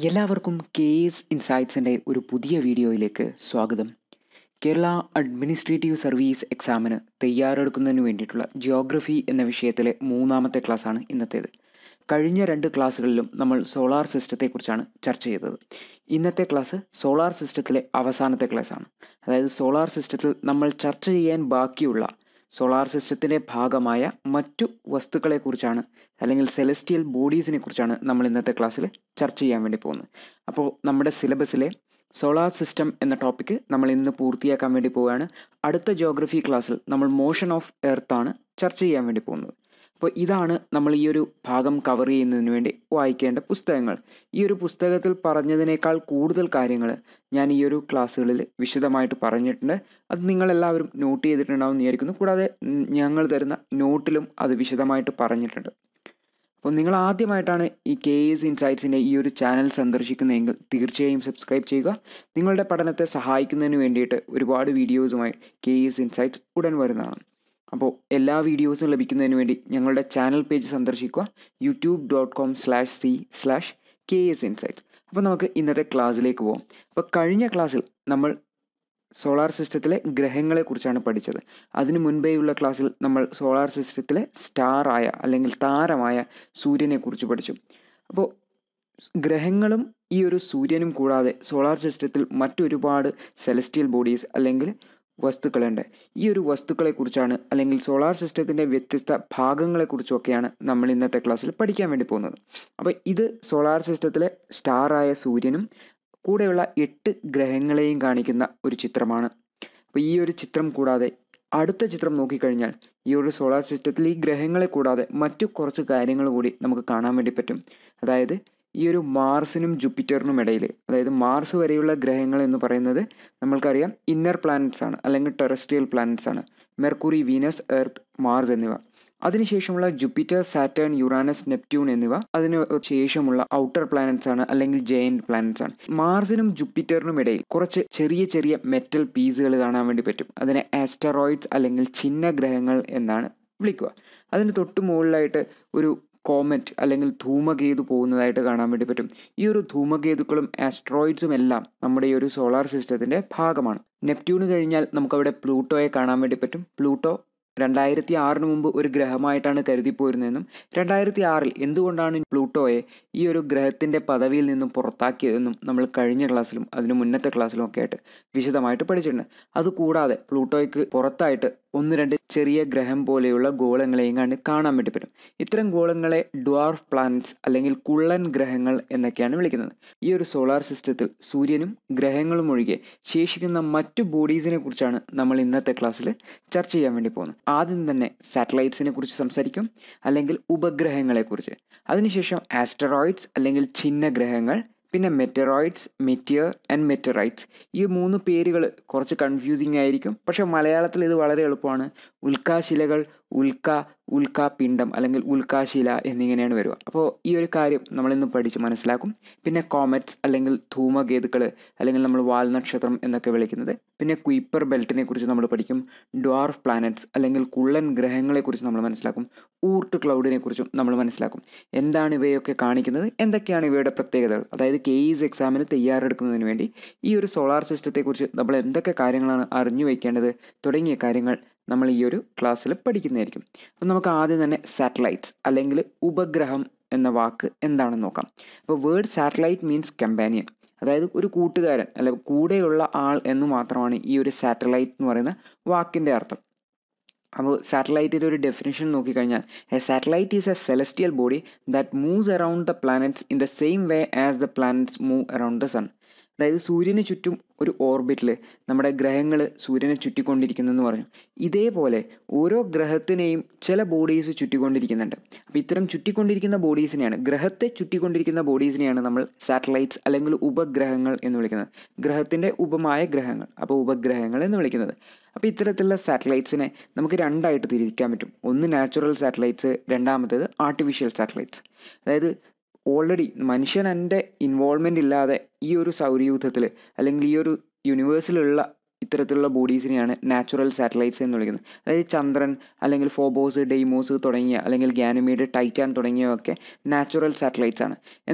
എല്ലാവർക്കും K S ഇൻസൈറ്റ്സിൻ്റെ ഒരു പുതിയ വീഡിയോയിലേക്ക് സ്വാഗതം കേരള അഡ്മിനിസ്ട്രേറ്റീവ് സർവീസ് എക്സാമിന് തയ്യാറെടുക്കുന്നതിന് വേണ്ടിയിട്ടുള്ള ജിയോഗ്രഫി എന്ന വിഷയത്തിലെ മൂന്നാമത്തെ ക്ലാസ്സാണ് ഇന്നത്തേത് കഴിഞ്ഞ രണ്ട് ക്ലാസ്സുകളിലും നമ്മൾ സോളാർ സിസ്റ്റത്തെക്കുറിച്ചാണ് ചർച്ച ചെയ്തത് ഇന്നത്തെ ക്ലാസ് സോളാർ സിസ്റ്റത്തിലെ അവസാനത്തെ ക്ലാസ്സാണ് അതായത് സോളാർ സിസ്റ്റത്തിൽ നമ്മൾ ചർച്ച ചെയ്യാൻ ബാക്കിയുള്ള സോളാർ സിസ്റ്റത്തിൻ്റെ ഭാഗമായ മറ്റു വസ്തുക്കളെക്കുറിച്ചാണ് അല്ലെങ്കിൽ സെലസ്റ്റിയൽ ബോഡീസിനെ കുറിച്ചാണ് നമ്മൾ ഇന്നത്തെ ക്ലാസ്സിൽ ചർച്ച ചെയ്യാൻ വേണ്ടി പോകുന്നത് അപ്പോൾ നമ്മുടെ സിലബസിലെ സോളാർ സിസ്റ്റം എന്ന ടോപ്പിക്ക് നമ്മൾ ഇന്ന് പൂർത്തിയാക്കാൻ വേണ്ടി പോവുകയാണ് അടുത്ത ജോഗ്രഫി ക്ലാസ്സിൽ നമ്മൾ മോഷൻ ഓഫ് എർത്ത് ആണ് ചർച്ച ചെയ്യാൻ വേണ്ടി പോകുന്നത് അപ്പോൾ ഇതാണ് നമ്മൾ ഈ ഒരു ഭാഗം കവർ ചെയ്യുന്നതിന് വേണ്ടി വായിക്കേണ്ട പുസ്തകങ്ങൾ ഈ ഒരു പുസ്തകത്തിൽ പറഞ്ഞതിനേക്കാൾ കൂടുതൽ കാര്യങ്ങൾ ഞാൻ ഈ ഒരു ക്ലാസ്സുകളിൽ വിശദമായിട്ട് പറഞ്ഞിട്ടുണ്ട് അത് നിങ്ങളെല്ലാവരും നോട്ട് ചെയ്തിട്ടുണ്ടാവും വിചാരിക്കുന്നു കൂടാതെ ഉം, ഞങ്ങൾ തരുന്ന നോട്ടിലും അത് വിശദമായിട്ട് പറഞ്ഞിട്ടുണ്ട് അപ്പോൾ നിങ്ങൾ ആദ്യമായിട്ടാണ് ഈ കെ എസ് ഇൻസൈറ്റ്സിൻ്റെ ഈ ഒരു ചാനൽ സന്ദർശിക്കുന്നതെങ്കിൽ തീർച്ചയായും സബ്സ്ക്രൈബ് ചെയ്യുക നിങ്ങളുടെ പഠനത്തെ സഹായിക്കുന്നതിന് വേണ്ടിയിട്ട് ഒരുപാട് വീഡിയോസുമായി കെ എസ് ഇൻസൈറ്റ്സ് ഉടൻ വരുന്നതാണ് അപ്പോൾ എല്ലാ വീഡിയോസും ലഭിക്കുന്നതിന് വേണ്ടി ഞങ്ങളുടെ ചാനൽ പേജ് സന്ദർശിക്കുക YouTube dot com slash C slash K S insight അപ്പോൾ നമുക്ക് ഇന്നത്തെ ക്ലാസ്സിലേക്ക് പോകാം അപ്പോൾ കഴിഞ്ഞ ക്ലാസ്സിൽ നമ്മൾ സോളാർ സിസ്റ്റത്തിലെ ഗ്രഹങ്ങളെക്കുറിച്ചാണ് പഠിച്ചത് അതിനു മുൻപേയുള്ള ക്ലാസ്സിൽ നമ്മൾ സോളാർ സിസ്റ്റത്തിലെ സ്റ്റാറായ അല്ലെങ്കിൽ താരമായ സൂര്യനെക്കുറിച്ച് പഠിച്ചു അപ്പോൾ ഗ്രഹങ്ങളും ഈ ഒരു സൂര്യനും കൂടാതെ സോളാർ സിസ്റ്റത്തിൽ മറ്റൊരുപാട് സെലസ്റ്റിയൽ ബോഡീസ് അല്ലെങ്കിൽ വസ്തുക്കളുണ്ട് ഈ ഒരു വസ്തുക്കളെക്കുറിച്ചാണ് അല്ലെങ്കിൽ സോളാർ സിസ്റ്റത്തിൻ്റെ വ്യത്യസ്ത ഭാഗങ്ങളെക്കുറിച്ചൊക്കെയാണ് നമ്മൾ ഇന്നത്തെ ക്ലാസ്സിൽ പഠിക്കാൻ വേണ്ടി പോകുന്നത് അപ്പോൾ ഇത് സോളാർ സിസ്റ്റത്തിലെ സ്റ്റാറായ സൂര്യനും കൂടെയുള്ള എട്ട് ഗ്രഹങ്ങളെയും കാണിക്കുന്ന ഒരു ചിത്രമാണ് അപ്പോൾ ഈ ഒരു ചിത്രം കൂടാതെ അടുത്ത ചിത്രം നോക്കിക്കഴിഞ്ഞാൽ ഈ ഒരു സോളാർ സിസ്റ്റത്തിൽ ഈ ഗ്രഹങ്ങളെ കൂടാതെ മറ്റു കുറച്ച് കാര്യങ്ങൾ കൂടി നമുക്ക് കാണാൻ വേണ്ടി പറ്റും അതായത് ഈ ഒരു മാർസിനും ജൂപ്പിറ്ററിനും ഇടയിൽ അതായത് മാർസ് വരെയുള്ള ഗ്രഹങ്ങൾ എന്ന് പറയുന്നത് നമ്മൾക്കറിയാം ഇന്നർ പ്ലാനറ്റ്സ് ആണ് അല്ലെങ്കിൽ ടെറസ്ട്രിയൽ പ്ലാനറ്റ്സ് ആണ് മെർക്കുറി വീനസ് എർത്ത് മാർസ് എന്നിവ അതിനുശേഷമുള്ള ജൂപ്പിറ്റർ സാറ്റേൺ യുറാനസ് നെപ്റ്റ്യൂൺ എന്നിവ അതിന് ശേഷമുള്ള ഔട്ടർ പ്ലാനറ്റ്സ് ആണ് അല്ലെങ്കിൽ ജയന്റ് പ്ലാനറ്റ്സ് ആണ് മാർസിനും ജൂപ്പിറ്ററിനും ഇടയിൽ കുറച്ച് ചെറിയ ചെറിയ മെറ്റൽ പീസുകൾ കാണാൻ വേണ്ടി പറ്റും അതിനെ ആസ്റ്ററോയിഡ്സ് അല്ലെങ്കിൽ ചിഹ്ന ഗ്രഹങ്ങൾ എന്നാണ് വിളിക്കുക അതിന് തൊട്ട് മുകളിലായിട്ട് ഒരു കോമറ്റ് അല്ലെങ്കിൽ ധൂമകേതു പോകുന്നതായിട്ട് കാണാൻ വേണ്ടി പറ്റും ഈ ഒരു ധൂമകേതുക്കളും ആസ്ട്രോയിഡ്സും എല്ലാം നമ്മുടെ ഈ ഒരു സോളാർ സിസ്റ്റത്തിൻ്റെ ഭാഗമാണ് നെപ്റ്റ്യൂണ് കഴിഞ്ഞാൽ നമുക്കവിടെ പ്ലൂട്ടോയെ കാണാൻ വേണ്ടി പറ്റും പ്ലൂട്ടോ രണ്ടായിരത്തി ആറിന് മുമ്പ് ഒരു ഗ്രഹമായിട്ടാണ് കരുതിപ്പോരുന്നതെന്നും രണ്ടായിരത്തി ആറിൽ എന്തുകൊണ്ടാണ് പ്ലൂട്ടോയെ ഈ ഒരു ഗ്രഹത്തിൻ്റെ പദവിയിൽ നിന്നും പുറത്താക്കിയതെന്നും നമ്മൾ കഴിഞ്ഞ ക്ലാസ്സിലും അതിന് മുന്നത്തെ ക്ലാസ്സിലും ഒക്കെ ആയിട്ട് വിശദമായിട്ട് പഠിച്ചിട്ടുണ്ട് അതുകൂടാതെ പ്ലൂട്ടോയ്ക്ക് പുറത്തായിട്ട് ഒന്ന് രണ്ട് ചെറിയ ഗ്രഹം പോലെയുള്ള ഗോളങ്ങളെയും കണ്ട് കാണാൻ വേണ്ടി പറ്റും ഇത്തരം ഗോളങ്ങളെ ഡ്വാർഫ് പ്ലാനറ്റ്സ് അല്ലെങ്കിൽ കുള്ളൻ ഗ്രഹങ്ങൾ എന്നൊക്കെയാണ് വിളിക്കുന്നത് ഈ ഒരു സോളാർ സിസ്റ്റത്തിൽ സൂര്യനും ഗ്രഹങ്ങളും ഒഴികെ ശേഷിക്കുന്ന മറ്റു ബോഡീസിനെ കുറിച്ചാണ് നമ്മൾ ഇന്നത്തെ ക്ലാസ്സിൽ ചർച്ച ചെയ്യാൻ വേണ്ടി പോകുന്നത് ആദ്യം തന്നെ സാറ്റലൈറ്റ്സിനെ കുറിച്ച് സംസാരിക്കും അല്ലെങ്കിൽ ഉപഗ്രഹങ്ങളെക്കുറിച്ച് അതിനുശേഷം ആസ്റ്ററോയിഡ്സ് അല്ലെങ്കിൽ ചിഹ്ന ഗ്രഹങ്ങൾ പിന്നെ മെറ്ററോയിഡ്സ് മെറ്റിയർ ആൻഡ് മെറ്ററൈറ്റ്സ് ഈ മൂന്ന് പേരുകൾ കുറച്ച് കൺഫ്യൂസിങ് ആയിരിക്കും പക്ഷേ മലയാളത്തിൽ ഇത് വളരെ എളുപ്പമാണ് ഉൽക്കാശിലകൾ ഉൽക്ക ഉൽക്കാപിണ്ഡം അല്ലെങ്കിൽ ഉൽക്കാശില എന്നിങ്ങനെയാണ് വരിക അപ്പോൾ ഈ ഒരു കാര്യം നമ്മളിന്ന് പഠിച്ച് മനസ്സിലാക്കും പിന്നെ കോമറ്റ്സ് അല്ലെങ്കിൽ ധൂമകേതുക്കൾ അല്ലെങ്കിൽ നമ്മൾ വാൽ നക്ഷത്രം എന്നൊക്കെ വിളിക്കുന്നത് പിന്നെ കുയിപ്പർ ബെൽറ്റിനെ കുറിച്ച് നമ്മൾ പഠിക്കും ഡ്വാർഫ് പ്ലാനറ്റ്സ് അല്ലെങ്കിൽ കുള്ളൻ ഗ്രഹങ്ങളെക്കുറിച്ച് നമ്മൾ മനസ്സിലാക്കും ഊർട്ട് ക്ലൗഡിനെ കുറിച്ചും നമ്മൾ മനസ്സിലാക്കും എന്താണ് ഇവയൊക്കെ കാണിക്കുന്നത് എന്തൊക്കെയാണ് ഇവയുടെ പ്രത്യേകതകൾ അതായത് കെ ഈസ് എക്സാമിന് തയ്യാറെടുക്കുന്നതിന് വേണ്ടി ഈ ഒരു സോളാർ സിസ്റ്റത്തെക്കുറിച്ച് നമ്മൾ എന്തൊക്കെ കാര്യങ്ങളാണ് അറിഞ്ഞു വയ്ക്കേണ്ടത് തുടങ്ങിയ കാര്യങ്ങൾ നമ്മൾ ഈ ഒരു ക്ലാസ്സിൽ പഠിക്കുന്നതായിരിക്കും അപ്പം നമുക്ക് ആദ്യം തന്നെ സാറ്റലൈറ്റ്സ് അല്ലെങ്കിൽ ഉപഗ്രഹം എന്ന വാക്ക് എന്താണെന്ന് നോക്കാം അപ്പോൾ വേർഡ് സാറ്റലൈറ്റ് മീൻസ് കമ്പാനിയൻ അതായത് ഒരു കൂട്ടുകാരൻ അല്ല കൂടെയുള്ള ആൾ എന്ന് മാത്രമാണ് ഈ ഒരു സാറ്റലൈറ്റ് എന്ന് പറയുന്ന വാക്കിൻ്റെ അർത്ഥം അപ്പോൾ സാറ്റലൈറ്റിൻ്റെ ഒരു ഡെഫിനേഷൻ നോക്കിക്കഴിഞ്ഞാൽ a satellite is a celestial body that moves around the planets in the same way as the planets move around the sun അതായത് സൂര്യന് ചുറ്റും ഒരു ഓർബിറ്റിൽ നമ്മുടെ ഗ്രഹങ്ങൾ സൂര്യനെ ചുറ്റിക്കൊണ്ടിരിക്കുന്നെന്ന് പറഞ്ഞു ഇതേപോലെ ഓരോ ഗ്രഹത്തിനെയും ചില ബോഡീസ് ചുറ്റിക്കൊണ്ടിരിക്കുന്നുണ്ട് അപ്പോൾ ഇത്തരം ചുറ്റിക്കൊണ്ടിരിക്കുന്ന ബോഡീസിനെയാണ് ഗ്രഹത്തെ ചുറ്റിക്കൊണ്ടിരിക്കുന്ന ബോഡീസിനെയാണ് നമ്മൾ സാറ്റലൈറ്റ്സ് അല്ലെങ്കിൽ ഉപഗ്രഹങ്ങൾ എന്ന് വിളിക്കുന്നത് ഗ്രഹത്തിൻ്റെ ഉപമായ ഗ്രഹങ്ങൾ അപ്പോൾ ഉപഗ്രഹങ്ങൾ എന്ന് വിളിക്കുന്നത് അപ്പോൾ ഇത്തരത്തിലുള്ള സാറ്റലൈറ്റ്സിനെ നമുക്ക് രണ്ടായിട്ട് തിരിക്കാൻ പറ്റും ഒന്ന് നാച്ചുറൽ സാറ്റലൈറ്റ്സ് രണ്ടാമത്തേത് ആർട്ടിഫിഷ്യൽ സാറ്റലൈറ്റ്സ് അതായത് ഓൾറെഡി മനുഷ്യൻ എൻ്റെ ഇൻവോൾവ്മെൻ്റ് ഇല്ലാതെ ഈ ഒരു സൗരയൂഥത്തിൽ അല്ലെങ്കിൽ ഈ ഒരു യൂണിവേഴ്സിലുള്ള ഇത്തരത്തിലുള്ള ബോഡീസിനെയാണ് നാച്ചുറൽ സാറ്റലൈറ്റ്സ് എന്ന് വിളിക്കുന്നത് അതായത് ചന്ദ്രൻ അല്ലെങ്കിൽ ഫോബോസ് ഡെയ്മോസ് തുടങ്ങിയ അല്ലെങ്കിൽ ഗാനമീഡ് ടൈറ്റാൻ തുടങ്ങിയവയൊക്കെ നാച്ചുറൽ സാറ്റലൈറ്റ്സ് ആണ് എന്നാൽ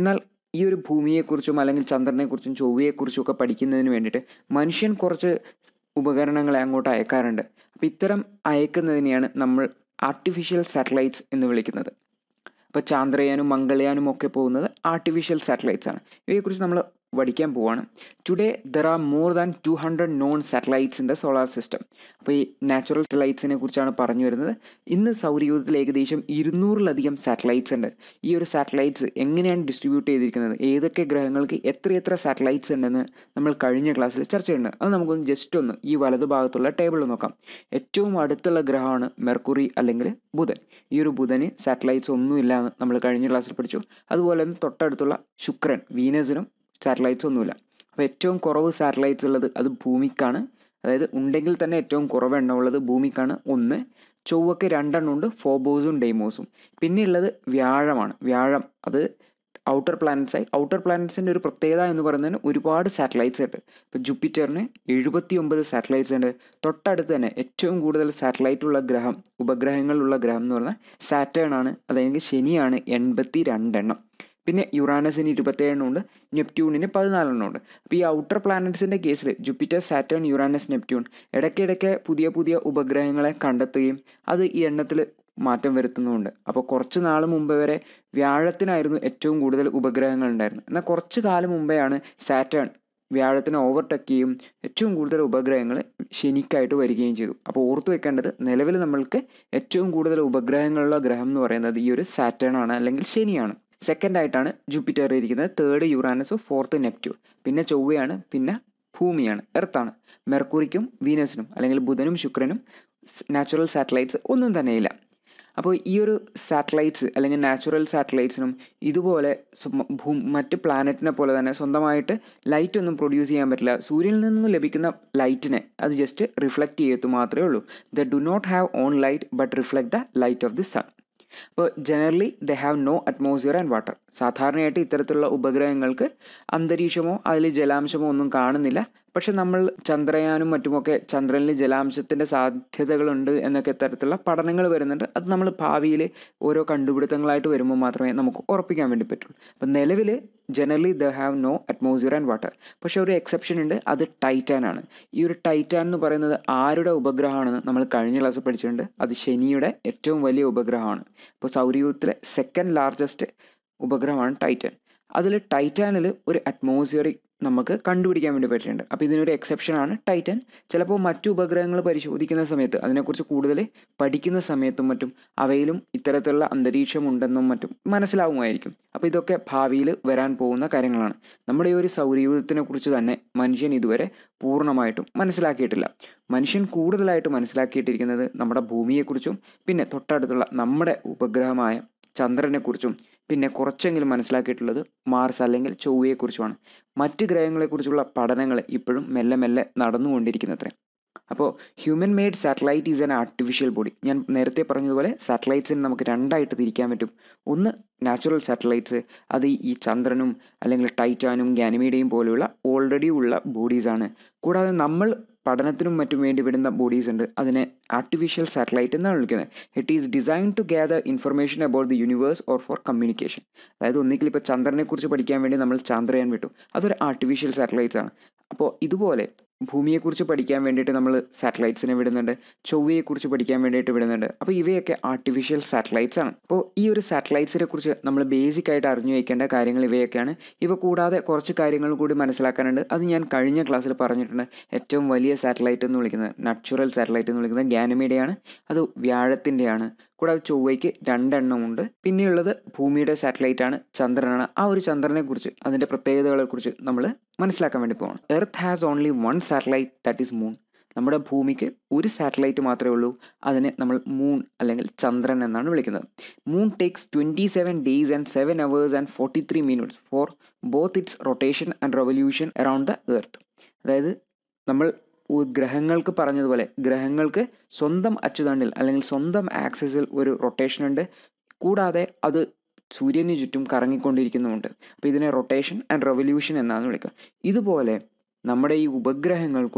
ഈ ഒരു ഭൂമിയെക്കുറിച്ചും അല്ലെങ്കിൽ ചന്ദ്രനെക്കുറിച്ചും ചൊവ്വയെക്കുറിച്ചും ഒക്കെ പഠിക്കുന്നതിന് വേണ്ടിയിട്ട് മനുഷ്യൻ കുറച്ച് ഉപകരണങ്ങളെ അങ്ങോട്ട് അയക്കാറുണ്ട് അപ്പോൾ ഇത്തരം അയക്കുന്നതിനെയാണ് നമ്മൾ ആർട്ടിഫിഷ്യൽ സാറ്റലൈറ്റ്സ് എന്ന് വിളിക്കുന്നത് ഇപ്പോൾ ചാന്ദ്രയാനും മംഗളയാനും ഒക്കെ പോകുന്നത് ആർട്ടിഫിഷ്യൽ സാറ്റലൈറ്റ്സ് ആണ് ഇവയെക്കുറിച്ച് നമ്മൾ പഠിക്കാൻ പോവാണ് today there are more than two hundred known satellites in the solar system അപ്പോൾ ഈ നാച്ചുറൽ സാറ്റലൈറ്റ്സിനെ കുറിച്ചാണ് പറഞ്ഞു വരുന്നത് ഇന്ന് സൗരയൂഥത്തിൽ ഏകദേശം ഇരുന്നൂറിലധികം സാറ്റലൈറ്റ്സ് ഉണ്ട് ഈ ഒരു സാറ്റലൈറ്റ്സ് എങ്ങനെയാണ് ഡിസ്ട്രിബ്യൂട്ട് ചെയ്തിരിക്കുന്നത് ഏതൊക്കെ ഗ്രഹങ്ങൾക്ക് എത്രയെത്ര സാറ്റലൈറ്റ്സ് ഉണ്ടെന്ന് നമ്മൾ കഴിഞ്ഞ ക്ലാസ്സിൽ ചർച്ച ചെയ്യുന്നുണ്ട് അത് നമുക്കൊന്ന് ജസ്റ്റ് ഒന്ന് ഈ വലതു ഭാഗത്തുള്ള ടേബിൾ നോക്കാം ഏറ്റവും അടുത്തുള്ള ഗ്രഹമാണ് മെർക്കുറി അല്ലെങ്കിൽ ബുധൻ ഈ ഒരു ബുധന് സാറ്റലൈറ്റ്സ് ഒന്നുമില്ല എന്ന് നമ്മൾ കഴിഞ്ഞ ക്ലാസ്സിൽ പഠിച്ചു അതുപോലെ തന്നെ തൊട്ടടുത്തുള്ള ശുക്രൻ വീനസിനും സാറ്റലൈറ്റ്സ് ഒന്നുമില്ല അപ്പോൾ ഏറ്റവും കുറവ് സാറ്റലൈറ്റ്സ് ഉള്ളത് അത് ഭൂമിക്കാണ് അതായത് ഉണ്ടെങ്കിൽ തന്നെ ഏറ്റവും കുറവ് എണ്ണം ഉള്ളത് ഭൂമിക്കാണ് ഒന്ന് ചൊവ്വക്ക് രണ്ടെണ്ണം ഉണ്ട് ഫോബോസും ഡെയ്മോസും പിന്നെ ഉള്ളത് വ്യാഴമാണ് വ്യാഴം അത് ഔട്ടർ പ്ലാനറ്റ്സായി ഔട്ടർ പ്ലാനറ്റ്സിൻ്റെ ഒരു പ്രത്യേകത എന്ന് പറയുന്നതിന് ഒരുപാട് സാറ്റലൈറ്റ്സ് ഉണ്ട് ഇപ്പോൾ ജൂപ്പിറ്ററിന് എഴുപത്തി ഒമ്പത് സാറ്റലൈറ്റ്സ് ഉണ്ട് തൊട്ടടുത്ത് തന്നെ ഏറ്റവും കൂടുതൽ സാറ്റലൈറ്റ് ഉള്ള ഗ്രഹം ഉപഗ്രഹങ്ങളുള്ള ഗ്രഹം എന്ന് പറഞ്ഞാൽ സാറ്റേൺ ആണ് അതായത് ശനിയാണ് എൺപത്തി രണ്ടെണ്ണം പിന്നെ യുറാനസിന് ഇരുപത്തേഴെണ്ണം ഉണ്ട് നെപ്റ്റ്യൂണിന് പതിനാലെണ്ണം ഉണ്ട് അപ്പോൾ ഈ ഔട്ടർ പ്ലാനറ്റ്സിൻ്റെ കേസിൽ ജൂപ്പിറ്റർ സാറ്റേൺ യുറാനസ് നെപ്റ്റ്യൂൺ ഇടയ്ക്കിടയ്ക്ക് പുതിയ പുതിയ ഉപഗ്രഹങ്ങളെ കണ്ടെത്തുകയും അത് ഈ എണ്ണത്തിൽ മാറ്റം വരുത്തുന്നുമുണ്ട് അപ്പോൾ കുറച്ച് നാൾ മുമ്പ് വരെ വ്യാഴത്തിനായിരുന്നു ഏറ്റവും കൂടുതൽ ഉപഗ്രഹങ്ങൾ ഉണ്ടായിരുന്നത് എന്നാൽ കുറച്ച് കാലം മുമ്പെയാണ് സാറ്റേൺ വ്യാഴത്തിനെ ഓവർടേക്ക് ചെയ്യും ഏറ്റവും കൂടുതൽ ഉപഗ്രഹങ്ങൾ ശനിക്കായിട്ട് വരികയും ചെയ്തു അപ്പോൾ ഓർത്തു വെക്കേണ്ടത് നിലവിൽ നമ്മൾക്ക് ഏറ്റവും കൂടുതൽ ഉപഗ്രഹങ്ങളുള്ള ഗ്രഹം എന്ന് പറയുന്നത് ഈ ഒരു സാറ്റേൺ ആണ് അല്ലെങ്കിൽ ശനിയാണ് സെക്കൻഡ് ആയിട്ടാണ് ജൂപ്പിറ്റർ ഇരിക്കുന്നത് തേർഡ് യുറാനസ് ഫോർത്ത് നെപ്റ്റ്യൂൺ പിന്നെ ചൊവ്വയാണ് പിന്നെ ഭൂമിയാണ് എർത്താണ് മെർക്കുറിക്കും വീനസിനും അല്ലെങ്കിൽ ബുധനും ശുക്രനും നാച്ചുറൽ സാറ്റലൈറ്റ്സ് ഒന്നും തന്നെയില്ല അപ്പോൾ ഈ ഒരു സാറ്റലൈറ്റ്സ് അല്ലെങ്കിൽ നാച്ചുറൽ സാറ്റലൈറ്റ്സിനും ഇതുപോലെ ഭൂ മറ്റ് പ്ലാനറ്റിനെ പോലെ തന്നെ സ്വന്തമായിട്ട് ലൈറ്റ് ഒന്നും പ്രൊഡ്യൂസ് ചെയ്യാൻ പറ്റില്ല സൂര്യനിൽ നിന്നും ലഭിക്കുന്ന ലൈറ്റിനെ അത് ജസ്റ്റ് റിഫ്ലക്റ്റ് ചെയ്യത്തു മാത്രമേ ഉള്ളൂ they do not have own light but reflect the light of the sun അപ്പോൾ generally they have no atmosphere and water സാധാരണയായിട്ട് ഇത്തരത്തിലുള്ള ഉപഗ്രഹങ്ങൾക്ക് അന്തരീക്ഷമോ അതിൽ ജലാംശമോ ഒന്നും കാണുന്നില്ല പക്ഷെ നമ്മൾ ചന്ദ്രയാനും മറ്റുമൊക്കെ ചന്ദ്രനിൽ ജലാംശത്തിൻ്റെ സാധ്യതകളുണ്ട് എന്നൊക്കെ തരത്തിലുള്ള പഠനങ്ങൾ വരുന്നുണ്ട് അത് നമ്മൾ ഭാവിയിൽ ഓരോ കണ്ടുപിടുത്തങ്ങളായിട്ട് വരുമ്പോൾ മാത്രമേ നമുക്ക് ഉറപ്പിക്കാൻ വേണ്ടി പറ്റുള്ളൂ അപ്പം നിലവിൽ generally they have no atmosphere and water പക്ഷെ ഒരു എക്സെപ്ഷൻ ഉണ്ട് അത് ടൈറ്റാൻ ആണ് ഈ ഒരു ടൈറ്റാൻ എന്ന് പറയുന്നത് ആരുടെ ഉപഗ്രഹമാണെന്ന് നമ്മൾ കഴിഞ്ഞ ക്ലാസ്സിൽ പഠിച്ചിട്ടുണ്ട് അത് ശനിയുടെ ഏറ്റവും വലിയ ഉപഗ്രഹമാണ് ഇപ്പോൾ സൗരയൂഥത്തിലെ സെക്കൻഡ് ലാർജസ്റ്റ് ഉപഗ്രഹമാണ് ടൈറ്റാൻ അതിൽ ടൈറ്റാനിൽ ഒരു അറ്റ്മോസ്ഫിയറിക് നമുക്ക് കണ്ടുപിടിക്കാൻ വേണ്ടി പറ്റിയിട്ടുണ്ട് അപ്പോൾ ഇതിനൊരു എക്സെപ്ഷനാണ് ടൈറ്റൻ ചിലപ്പോൾ മറ്റു ഉപഗ്രഹങ്ങൾ പരിശോധിക്കുന്ന സമയത്ത് അതിനെക്കുറിച്ച് കൂടുതൽ പഠിക്കുന്ന സമയത്തും മറ്റും അവയിലും ഇത്തരത്തിലുള്ള അന്തരീക്ഷം ഉണ്ടെന്നും മറ്റും മനസ്സിലാവുമായിരിക്കും അപ്പോൾ ഇതൊക്കെ ഭാവിയിൽ വരാൻ പോകുന്ന കാര്യങ്ങളാണ് നമ്മുടെ ഈ ഒരു സൗരയൂഥത്തിനെ കുറിച്ച് തന്നെ മനുഷ്യൻ ഇതുവരെ പൂർണ്ണമായിട്ടും മനസ്സിലാക്കിയിട്ടില്ല മനുഷ്യൻ കൂടുതലായിട്ട് മനസ്സിലാക്കിയിട്ടിരിക്കുന്നത് നമ്മുടെ ഭൂമിയെക്കുറിച്ചും പിന്നെ തൊട്ടടുത്തുള്ള നമ്മുടെ ഉപഗ്രഹമായ ചന്ദ്രനെക്കുറിച്ചും പിന്നെ കുറച്ചെങ്കിലും മനസ്സിലാക്കിയിട്ടുള്ളത് മാർസ് അല്ലെങ്കിൽ ചൊവ്വയെക്കുറിച്ചുമാണ് മറ്റ് ഗ്രഹങ്ങളെക്കുറിച്ചുള്ള പഠനങ്ങൾ ഇപ്പോഴും മെല്ലെ മെല്ലെ നടന്നുകൊണ്ടിരിക്കുന്നത്രേ അപ്പോൾ human made satellite is an artificial body ഞാൻ നേരത്തെ പറഞ്ഞതുപോലെ സാറ്റലൈറ്റ്സിന് നമുക്ക് രണ്ടായിട്ട് തിരിക്കാൻ പറ്റും ഒന്ന് നാച്ചുറൽ സാറ്റലൈറ്റ്സ് അത് ഈ ചന്ദ്രനും അല്ലെങ്കിൽ ടൈറ്റാനും ഗാനിമീഡയും പോലെയുള്ള ഓൾറെഡി ഉള്ള ബോഡീസാണ് കൂടാതെ നമ്മൾ പഠനത്തിനും മറ്റും വേണ്ടി വിടുന്ന ബോഡീസ് ഉണ്ട് അതിനെ ആർട്ടിഫിഷ്യൽ സാറ്റലൈറ്റ് എന്നാണ് വിളിക്കുന്നത് it is design to gather information about the universe or for communication അതായത് ഒന്നിക്കിൽ ഇപ്പോൾ ചന്ദ്രനെക്കുറിച്ച് പഠിക്കാൻ വേണ്ടി നമ്മൾ ചന്ദ്രയാൻ വിട്ടു അതൊരു ആർട്ടിഫിഷ്യൽ സാറ്റലൈറ്റ്സ് ആണ് അപ്പോൾ ഇതുപോലെ ഭൂമിയെക്കുറിച്ച് പഠിക്കാൻ വേണ്ടിയിട്ട് നമ്മൾ സാറ്റലൈറ്റ്സിനെ വിടുന്നുണ്ട് ചൊവ്വയെക്കുറിച്ച് പഠിക്കാൻ വേണ്ടിയിട്ട് വിടുന്നുണ്ട് അപ്പോൾ ഇവയൊക്കെ ആർട്ടിഫിഷ്യൽ സാറ്റലൈറ്റ്സ് ആണ് അപ്പോൾ ഈ ഒരു സാറ്റലൈറ്റ്സിനെ കുറിച്ച് നമ്മൾ ബേസിക് ആയിട്ട് അറിഞ്ഞു വയ്ക്കേണ്ട കാര്യങ്ങൾ ഇവയൊക്കെയാണ് ഇവ കൂടാതെ കുറച്ച് കാര്യങ്ങൾ കൂടി മനസ്സിലാക്കാനുണ്ട് അത് ഞാൻ കഴിഞ്ഞ ക്ലാസ്സിൽ പറഞ്ഞിട്ടുണ്ട് ഏറ്റവും വലിയ സാറ്റലൈറ്റ് എന്ന് വിളിക്കുന്നത് നാച്ചുറൽ സാറ്റലൈറ്റ് എന്ന് വിളിക്കുന്നത് ഗാനമീഡയാണ് അത് വ്യാഴത്തിൻ്റെയാണ് കൂടാതെ ചൊവ്വയ്ക്ക് രണ്ടെണ്ണമുണ്ട് പിന്നെയുള്ളത് ഭൂമിയുടെ സാറ്റലൈറ്റ് ആണ് ചന്ദ്രനാണ് ആ ഒരു ചന്ദ്രനെ കുറിച്ച് അതിൻ്റെ പ്രത്യേകതകളെ കുറിച്ച് നമ്മൾ മനസ്സിലാക്കാൻ വേണ്ടി പോകണം Earth has only one satellite that is moon നമ്മുടെ ഭൂമിക്ക് ഒരു സാറ്റലൈറ്റ് മാത്രമേ ഉള്ളൂ അതിനെ നമ്മൾ മൂൺ അല്ലെങ്കിൽ ചന്ദ്രൻ എന്നാണ് വിളിക്കുന്നത് moon takes twenty seven days and seven hours and forty three minutes for both its rotation and revolution around the earth അതായത് നമ്മൾ ഗ്രഹങ്ങൾക്ക് പറഞ്ഞതുപോലെ ഗ്രഹങ്ങൾക്ക് സ്വന്തം അച്ചുതണ്ടിൽ അല്ലെങ്കിൽ സ്വന്തം ആക്സസിൽ ഒരു റൊട്ടേഷൻ ഉണ്ട് കൂടാതെ അത് സൂര്യന് ചുറ്റും കറങ്ങിക്കൊണ്ടിരിക്കുന്നുമുണ്ട് അപ്പോൾ ഇതിനെ റൊട്ടേഷൻ ആൻഡ് റെവല്യൂഷൻ എന്നാണ് വിളിക്കുക ഇതുപോലെ നമ്മുടെ ഈ ഉപഗ്രഹങ്ങൾക്കും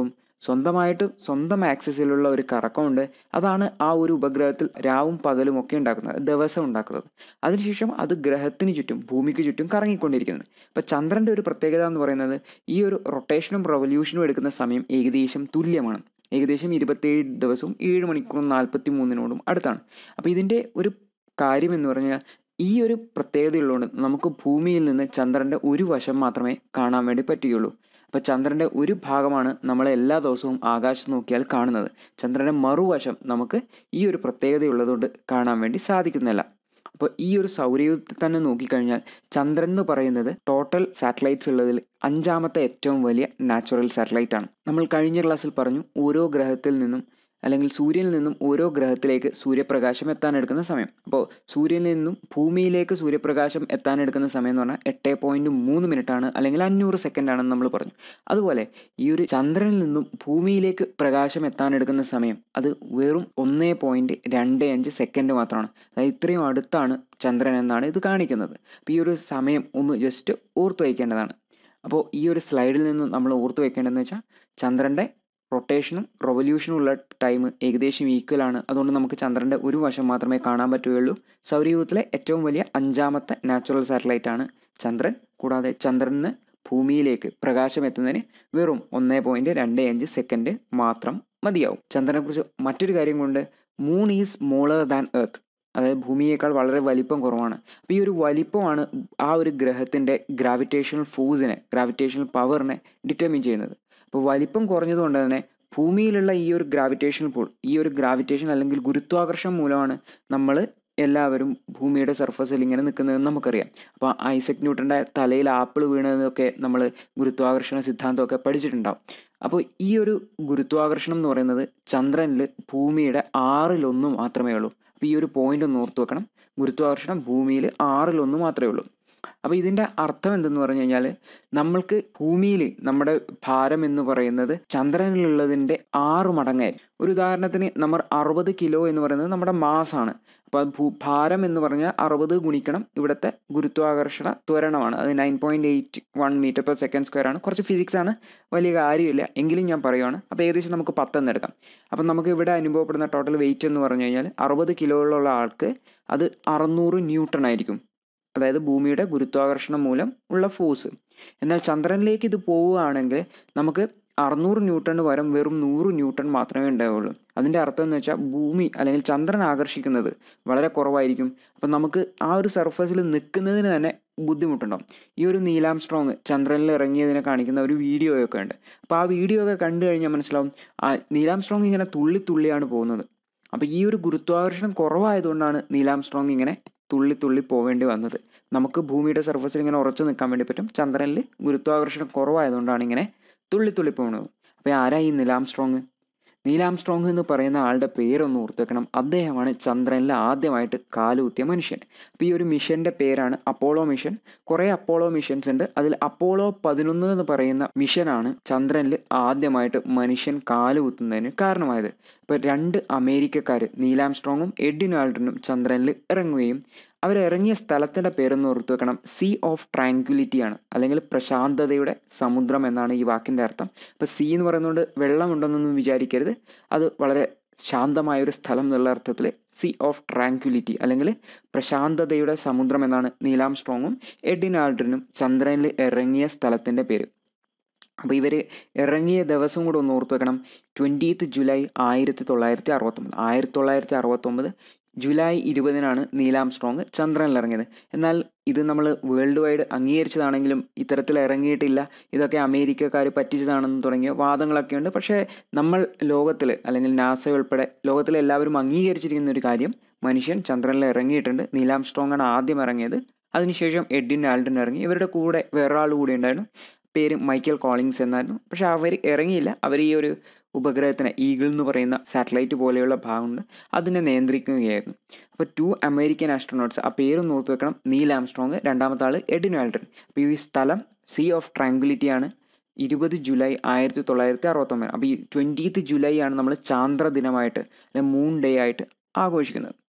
സ്വന്തമായിട്ട് സ്വന്തം ആക്സസിലുള്ള ഒരു കറക്കമുണ്ട് അതാണ് ആ ഒരു ഉപഗ്രഹത്തിൽ രാവും പകലും ഒക്കെ ഉണ്ടാക്കുന്നത് ദിവസം ഉണ്ടാക്കുന്നത് അതിനുശേഷം അത് ഗ്രഹത്തിന് ചുറ്റും ഭൂമിക്ക് ചുറ്റും കറങ്ങിക്കൊണ്ടിരിക്കുന്നത് അപ്പോൾ ചന്ദ്രൻ്റെ ഒരു പ്രത്യേകത എന്ന് പറയുന്നത് ഈ ഒരു റൊട്ടേഷനും റവല്യൂഷനും എടുക്കുന്ന സമയം ഏകദേശം തുല്യമാണ് ഏകദേശം ഇരുപത്തേഴ് ദിവസവും ഏഴ് മണിക്കൂറും നാൽപ്പത്തി മൂന്നിനോടും അടുത്താണ് അപ്പോൾ ഇതിൻ്റെ ഒരു കാര്യം എന്ന് പറഞ്ഞാൽ ഈ ഒരു പ്രത്യേകതയുള്ളതുകൊണ്ട് നമുക്ക് ഭൂമിയിൽ നിന്ന് ചന്ദ്രൻ്റെ ഒരു വശം മാത്രമേ കാണാൻ വേണ്ടി പറ്റുകയുള്ളൂ അപ്പോൾ ചന്ദ്രൻ്റെ ഒരു ഭാഗമാണ് നമ്മൾ എല്ലാ ദിവസവും ആകാശത്ത് നോക്കിയാൽ കാണുന്നത് ചന്ദ്രൻ്റെ മറുവശം നമുക്ക് ഈ ഒരു പ്രത്യേകതയുള്ളതുകൊണ്ട് കാണാൻ വേണ്ടി സാധിക്കുന്നില്ല അപ്പോൾ ഈ ഒരു സൗരയൂഥത്തിൽ തന്നെ നോക്കിക്കഴിഞ്ഞാൽ ചന്ദ്രൻ എന്ന് പറയുന്നത് ടോട്ടൽ സാറ്റലൈറ്റ്സ് ഉള്ളതിൽ അഞ്ചാമത്തെ ഏറ്റവും വലിയ നാച്ചുറൽ സാറ്റലൈറ്റ് ആണ് നമ്മൾ കഴിഞ്ഞ ക്ലാസ്സിൽ പറഞ്ഞു ഓരോ ഗ്രഹത്തിൽ നിന്നും അല്ലെങ്കിൽ സൂര്യനിൽ നിന്നും ഓരോ ഗ്രഹത്തിലേക്ക് സൂര്യപ്രകാശം എത്താനെടുക്കുന്ന സമയം അപ്പോൾ സൂര്യനിൽ നിന്നും ഭൂമിയിലേക്ക് സൂര്യപ്രകാശം എത്താനെടുക്കുന്ന സമയം എന്ന് പറഞ്ഞാൽ എട്ട് പോയിൻറ്റ് മൂന്ന് മിനിറ്റാണ് അല്ലെങ്കിൽ അഞ്ഞൂറ് സെക്കൻഡ് ആണെന്ന് നമ്മൾ പറഞ്ഞു അതുപോലെ ഈ ഒരു ചന്ദ്രനിൽ നിന്നും ഭൂമിയിലേക്ക് പ്രകാശം എത്താനെടുക്കുന്ന സമയം അത് വെറും ഒന്നേ പോയിൻറ്റ് രണ്ട് അഞ്ച് സെക്കൻഡ് മാത്രമാണ് അതായത് ഇത്രയും അടുത്താണ് ചന്ദ്രൻ എന്നാണ് ഇത് കാണിക്കുന്നത് അപ്പോൾ ഈ ഒരു സമയം ഒന്ന് ജസ്റ്റ് ഓർത്തു വയ്ക്കേണ്ടതാണ് അപ്പോൾ ഈ ഒരു സ്ലൈഡിൽ നിന്ന് നമ്മൾ ഓർത്തു വയ്ക്കേണ്ടതെന്ന് വെച്ചാൽ ചന്ദ്രൻ്റെ റൊട്ടേഷനും റൊവല്യൂഷനും ഉള്ള ടൈം ഏകദേശം ഈക്വൽ ആണ് അതുകൊണ്ട് നമുക്ക് ചന്ദ്രൻ്റെ ഒരു വശം മാത്രമേ കാണാൻ പറ്റുകയുള്ളൂ സൗരയൂഥത്തിലെ ഏറ്റവും വലിയ അഞ്ചാമത്തെ നാച്ചുറൽ സാറ്റലൈറ്റ് ആണ് ചന്ദ്രൻ കൂടാതെ ചന്ദ്രന് ഭൂമിയിലേക്ക് പ്രകാശം എത്തുന്നതിന് വെറും ഒന്നേ പോയിൻറ്റ് രണ്ട് അഞ്ച് സെക്കൻഡ് മാത്രം മതിയാവും ചന്ദ്രനെക്കുറിച്ച് മറ്റൊരു കാര്യം കൊണ്ട് moon is smaller than earth അതായത് ഭൂമിയേക്കാൾ വളരെ വലിപ്പം കുറവാണ് അപ്പോൾ ഈ ഒരു വലിപ്പമാണ് ആ ഒരു ഗ്രഹത്തിൻ്റെ ഗ്രാവിറ്റേഷണൽ ഫോഴ്സിനെ ഗ്രാവിറ്റേഷണൽ പവറിനെ ഡിറ്റർമിൻ ചെയ്യുന്നത് അപ്പോൾ വലിപ്പം കുറഞ്ഞതുകൊണ്ട് തന്നെ ഭൂമിയിലുള്ള ഈ ഒരു ഗ്രാവിറ്റേഷണൽ പൂൾ ഈ ഒരു ഗ്രാവിറ്റേഷൻ അല്ലെങ്കിൽ ഗുരുത്വാകർഷണം മൂലമാണ് നമ്മൾ എല്ലാവരും ഭൂമിയുടെ സർഫസിൽ ഇങ്ങനെ നിൽക്കുന്നതെന്ന് നമുക്കറിയാം അപ്പോൾ ഐസക് ന്യൂട്ടൻ്റെ തലയിൽ ആപ്പിൾ വീണതൊക്കെ നമ്മൾ ഗുരുത്വാകർഷണ സിദ്ധാന്തമൊക്കെ പഠിച്ചിട്ടുണ്ടാവും അപ്പോൾ ഈ ഒരു ഗുരുത്വാകർഷണം എന്ന് പറയുന്നത് ചന്ദ്രനിൽ ഭൂമിയുടെ ആറിലൊന്ന് മാത്രമേ ഉള്ളൂ അപ്പോൾ ഈ ഒരു പോയിന്റ് ഒന്ന് ഓർത്ത് വെക്കണം ഗുരുത്വാകർഷണം ഭൂമിയിൽ ആറിലൊന്ന് മാത്രമേ ഉള്ളൂ അപ്പോൾ ഇതിൻ്റെ അർത്ഥം എന്തെന്ന് പറഞ്ഞു കഴിഞ്ഞാൽ നമ്മൾക്ക് ഭൂമിയിൽ നമ്മുടെ ഭാരം എന്ന് പറയുന്നത് ചന്ദ്രനിലുള്ളതിൻ്റെ ആറ് മടങ്ങായിരിക്കും ഒരു ഉദാഹരണത്തിന് നമ്മൾ അറുപത് കിലോ എന്ന് പറയുന്നത് നമ്മുടെ മാസാണ് അപ്പോൾ ഭൂ ഭാരം എന്ന് പറഞ്ഞാൽ അറുപത് ഗുണിക്കണം ഇവിടുത്തെ ഗുരുത്വാകർഷണ ത്വരണമാണ് അത് nine point eight one metre per second square ആണ് കുറച്ച് ഫിസിക്സ് ആണ് വലിയ കാര്യമില്ല എങ്കിലും ഞാൻ പറയുവാണ് അപ്പോൾ ഏകദേശം നമുക്ക് പത്തെന്ന് എടുക്കാം അപ്പം നമുക്ക് ഇവിടെ അനുഭവപ്പെടുന്ന ടോട്ടൽ വെയിറ്റ് എന്ന് പറഞ്ഞു കഴിഞ്ഞാൽ അറുപത് കിലോയിലുള്ള ആൾക്ക് അത് അറുന്നൂറ് ന്യൂട്ടൺ ആയിരിക്കും അതായത് ഭൂമിയുടെ ഗുരുത്വാകർഷണം മൂലം ഉള്ള ഫോഴ്സ് എന്നാൽ ചന്ദ്രനിലേക്ക് ഇത് പോവുകയാണെങ്കിൽ നമുക്ക് അറുന്നൂറ് ന്യൂട്ടണിന് പകരം വെറും നൂറ് ന്യൂട്ടൺ മാത്രമേ ഉണ്ടാവുള്ളൂ അതിൻ്റെ അർത്ഥം എന്ന് വെച്ചാൽ ഭൂമി അല്ലെങ്കിൽ ചന്ദ്രൻ ആകർഷിക്കുന്നത് വളരെ കുറവായിരിക്കും അപ്പം നമുക്ക് ആ ഒരു സർഫസിൽ നിൽക്കുന്നതിന് തന്നെ ബുദ്ധിമുട്ടുണ്ടാവും ഈ ഒരു നീലാം സ്ട്രോങ് ചന്ദ്രനിൽ ഇറങ്ങിയതിനെ കാണിക്കുന്ന ഒരു വീഡിയോയൊക്കെ ഉണ്ട് അപ്പോൾ ആ വീഡിയോ ഒക്കെ കണ്ടു കഴിഞ്ഞാൽ മനസ്സിലാവും ആ നീലാം സ്ട്രോങ് ഇങ്ങനെ തുള്ളി തുള്ളിയാണ് പോകുന്നത് അപ്പോൾ ഈ ഒരു ഗുരുത്വാകർഷണം കുറവായതുകൊണ്ടാണ് നീലാം സ്ട്രോങ് ഇങ്ങനെ തുള്ളി തുള്ളി പോവേണ്ടി വന്നത് നമുക്ക് ഭൂമിയുടെ സർഫസിൽ ഇങ്ങനെ ഉറച്ചു നിൽക്കാൻ വേണ്ടി പറ്റും ചന്ദ്രനിൽ ഗുരുത്വാകർഷണം കുറവായതുകൊണ്ടാണ് ഇങ്ങനെ തുള്ളി തുള്ളി പോകുന്നത് അപ്പോൾ ആരാ ഈ നീലാം സ്ട്രോങ് നീലാം സ്ട്രോങ് എന്ന് പറയുന്ന ആളുടെ പേരൊന്ന് ഓർത്ത് വെക്കണം അദ്ദേഹമാണ് ചന്ദ്രനിൽ ആദ്യമായിട്ട് കാലുകുത്തിയ മനുഷ്യൻ അപ്പോൾ ഈ ഒരു മിഷൻ്റെ പേരാണ് അപ്പോളോ മിഷൻ കുറേ അപ്പോളോ മിഷൻസ് ഉണ്ട് അതിൽ അപ്പോളോ പതിനൊന്ന് എന്ന് പറയുന്ന മിഷനാണ് ചന്ദ്രനിൽ ആദ്യമായിട്ട് മനുഷ്യൻ കാലുകുത്തുന്നതിന് കാരണമായത് ഇപ്പോൾ രണ്ട് അമേരിക്കക്കാർ നീലാം സ്ട്രോങ്ങും എഡിൻ ആൾഡനും ചന്ദ്രനിൽ ഇറങ്ങുകയും അവരിറങ്ങിയ സ്ഥലത്തിൻ്റെ പേരെന്ന് ഓർത്ത് വെക്കണം സീ ഓഫ് ട്രാങ്ക്വിലിറ്റി ആണ് അല്ലെങ്കിൽ പ്രശാന്തതയുടെ സമുദ്രം എന്നാണ് ഈ വാക്കിൻ്റെ അർത്ഥം അപ്പോൾ സീ എന്ന് പറയുന്നതുകൊണ്ട് വെള്ളമുണ്ടെന്നൊന്നും വിചാരിക്കരുത് അത് വളരെ ശാന്തമായ ഒരു സ്ഥലം എന്നുള്ള അർത്ഥത്തിൽ സീ ഓഫ് ട്രാങ്ക്വിലിറ്റി അല്ലെങ്കിൽ പ്രശാന്തതയുടെ സമുദ്രം എന്നാണ് നീലാം സ്ട്രോങ്ങും എഡിൻ ആൾഡ്രിനും ചന്ദ്രനിൽ ഇറങ്ങിയ സ്ഥലത്തിൻ്റെ പേര് അപ്പോൾ ഇവർ ഇറങ്ങിയ ദിവസം കൂടെ ഒന്ന് ഓർത്ത് വെക്കണം ട്വൻറ്റീത്ത് ജൂലൈ ആയിരത്തി തൊള്ളായിരത്തി അറുപത്തൊമ്പത് ആയിരത്തി തൊള്ളായിരത്തി അറുപത്തൊമ്പത് ജൂലൈ ഇരുപതിനാണ് നീലാം സ്ട്രോങ് ചന്ദ്രനിൽ ഇറങ്ങിയത് എന്നാൽ ഇത് നമ്മൾ വേൾഡ് വൈഡ് അംഗീകരിച്ചതാണെങ്കിലും ഇത്തരത്തിൽ ഇറങ്ങിയിട്ടില്ല ഇതൊക്കെ അമേരിക്കക്കാർ പറ്റിച്ചതാണെന്ന് തുടങ്ങിയ വാദങ്ങളൊക്കെ ഉണ്ട് പക്ഷേ നമ്മൾ ലോകത്തിൽ അല്ലെങ്കിൽ നാസ ഉൾപ്പെടെ ലോകത്തിലെ എല്ലാവരും അംഗീകരിച്ചിരിക്കുന്ന ഒരു കാര്യം മനുഷ്യൻ ചന്ദ്രനിൽ ഇറങ്ങിയിട്ടുണ്ട് നീലാം സ്ട്രോങ് ആണ് ആദ്യം ഇറങ്ങിയത് അതിനുശേഷം എഡിൻ ആൽഡൻ ഇറങ്ങി ഇവരുടെ കൂടെ വേറൊരാൾ കൂടി ഉണ്ടായിരുന്നു പേര് മൈക്കൽ കോളിങ്സ് എന്നായിരുന്നു പക്ഷെ അവർ ഇറങ്ങിയില്ല അവർ ഈ ഒരു ഉപഗ്രഹത്തിന് ഈഗിൾ എന്ന് പറയുന്ന സാറ്റലൈറ്റ് പോലെയുള്ള ഭാഗമുണ്ട് അതിനെ നിയന്ത്രിക്കുകയായിരുന്നു അപ്പോൾ ടു അമേരിക്കൻ ആസ്ട്രോനോട്ട്സ് ആ പേര് നോക്കി വെക്കണം നീൽ ആംസ്ട്രോങ് രണ്ടാമത്തെ ആൾ എഡിൻ ആൽഡ്രൻ അപ്പോൾ ഈ സ്ഥലം സീ ഓഫ് ട്രാങ്ക്വിലിറ്റി ആണ് ഇരുപത് ജൂലൈ ആയിരത്തി തൊള്ളായിരത്തി അറുപത്തൊമ്പത് അപ്പോൾ ഈ ട്വൻറ്റീത്ത് ജൂലൈ ആണ് നമ്മൾ ചാന്ദ്ര ദിനമായിട്ട് അല്ലെങ്കിൽ മൂൺ ഡേ ആയിട്ട് ആഘോഷിക്കുന്നത്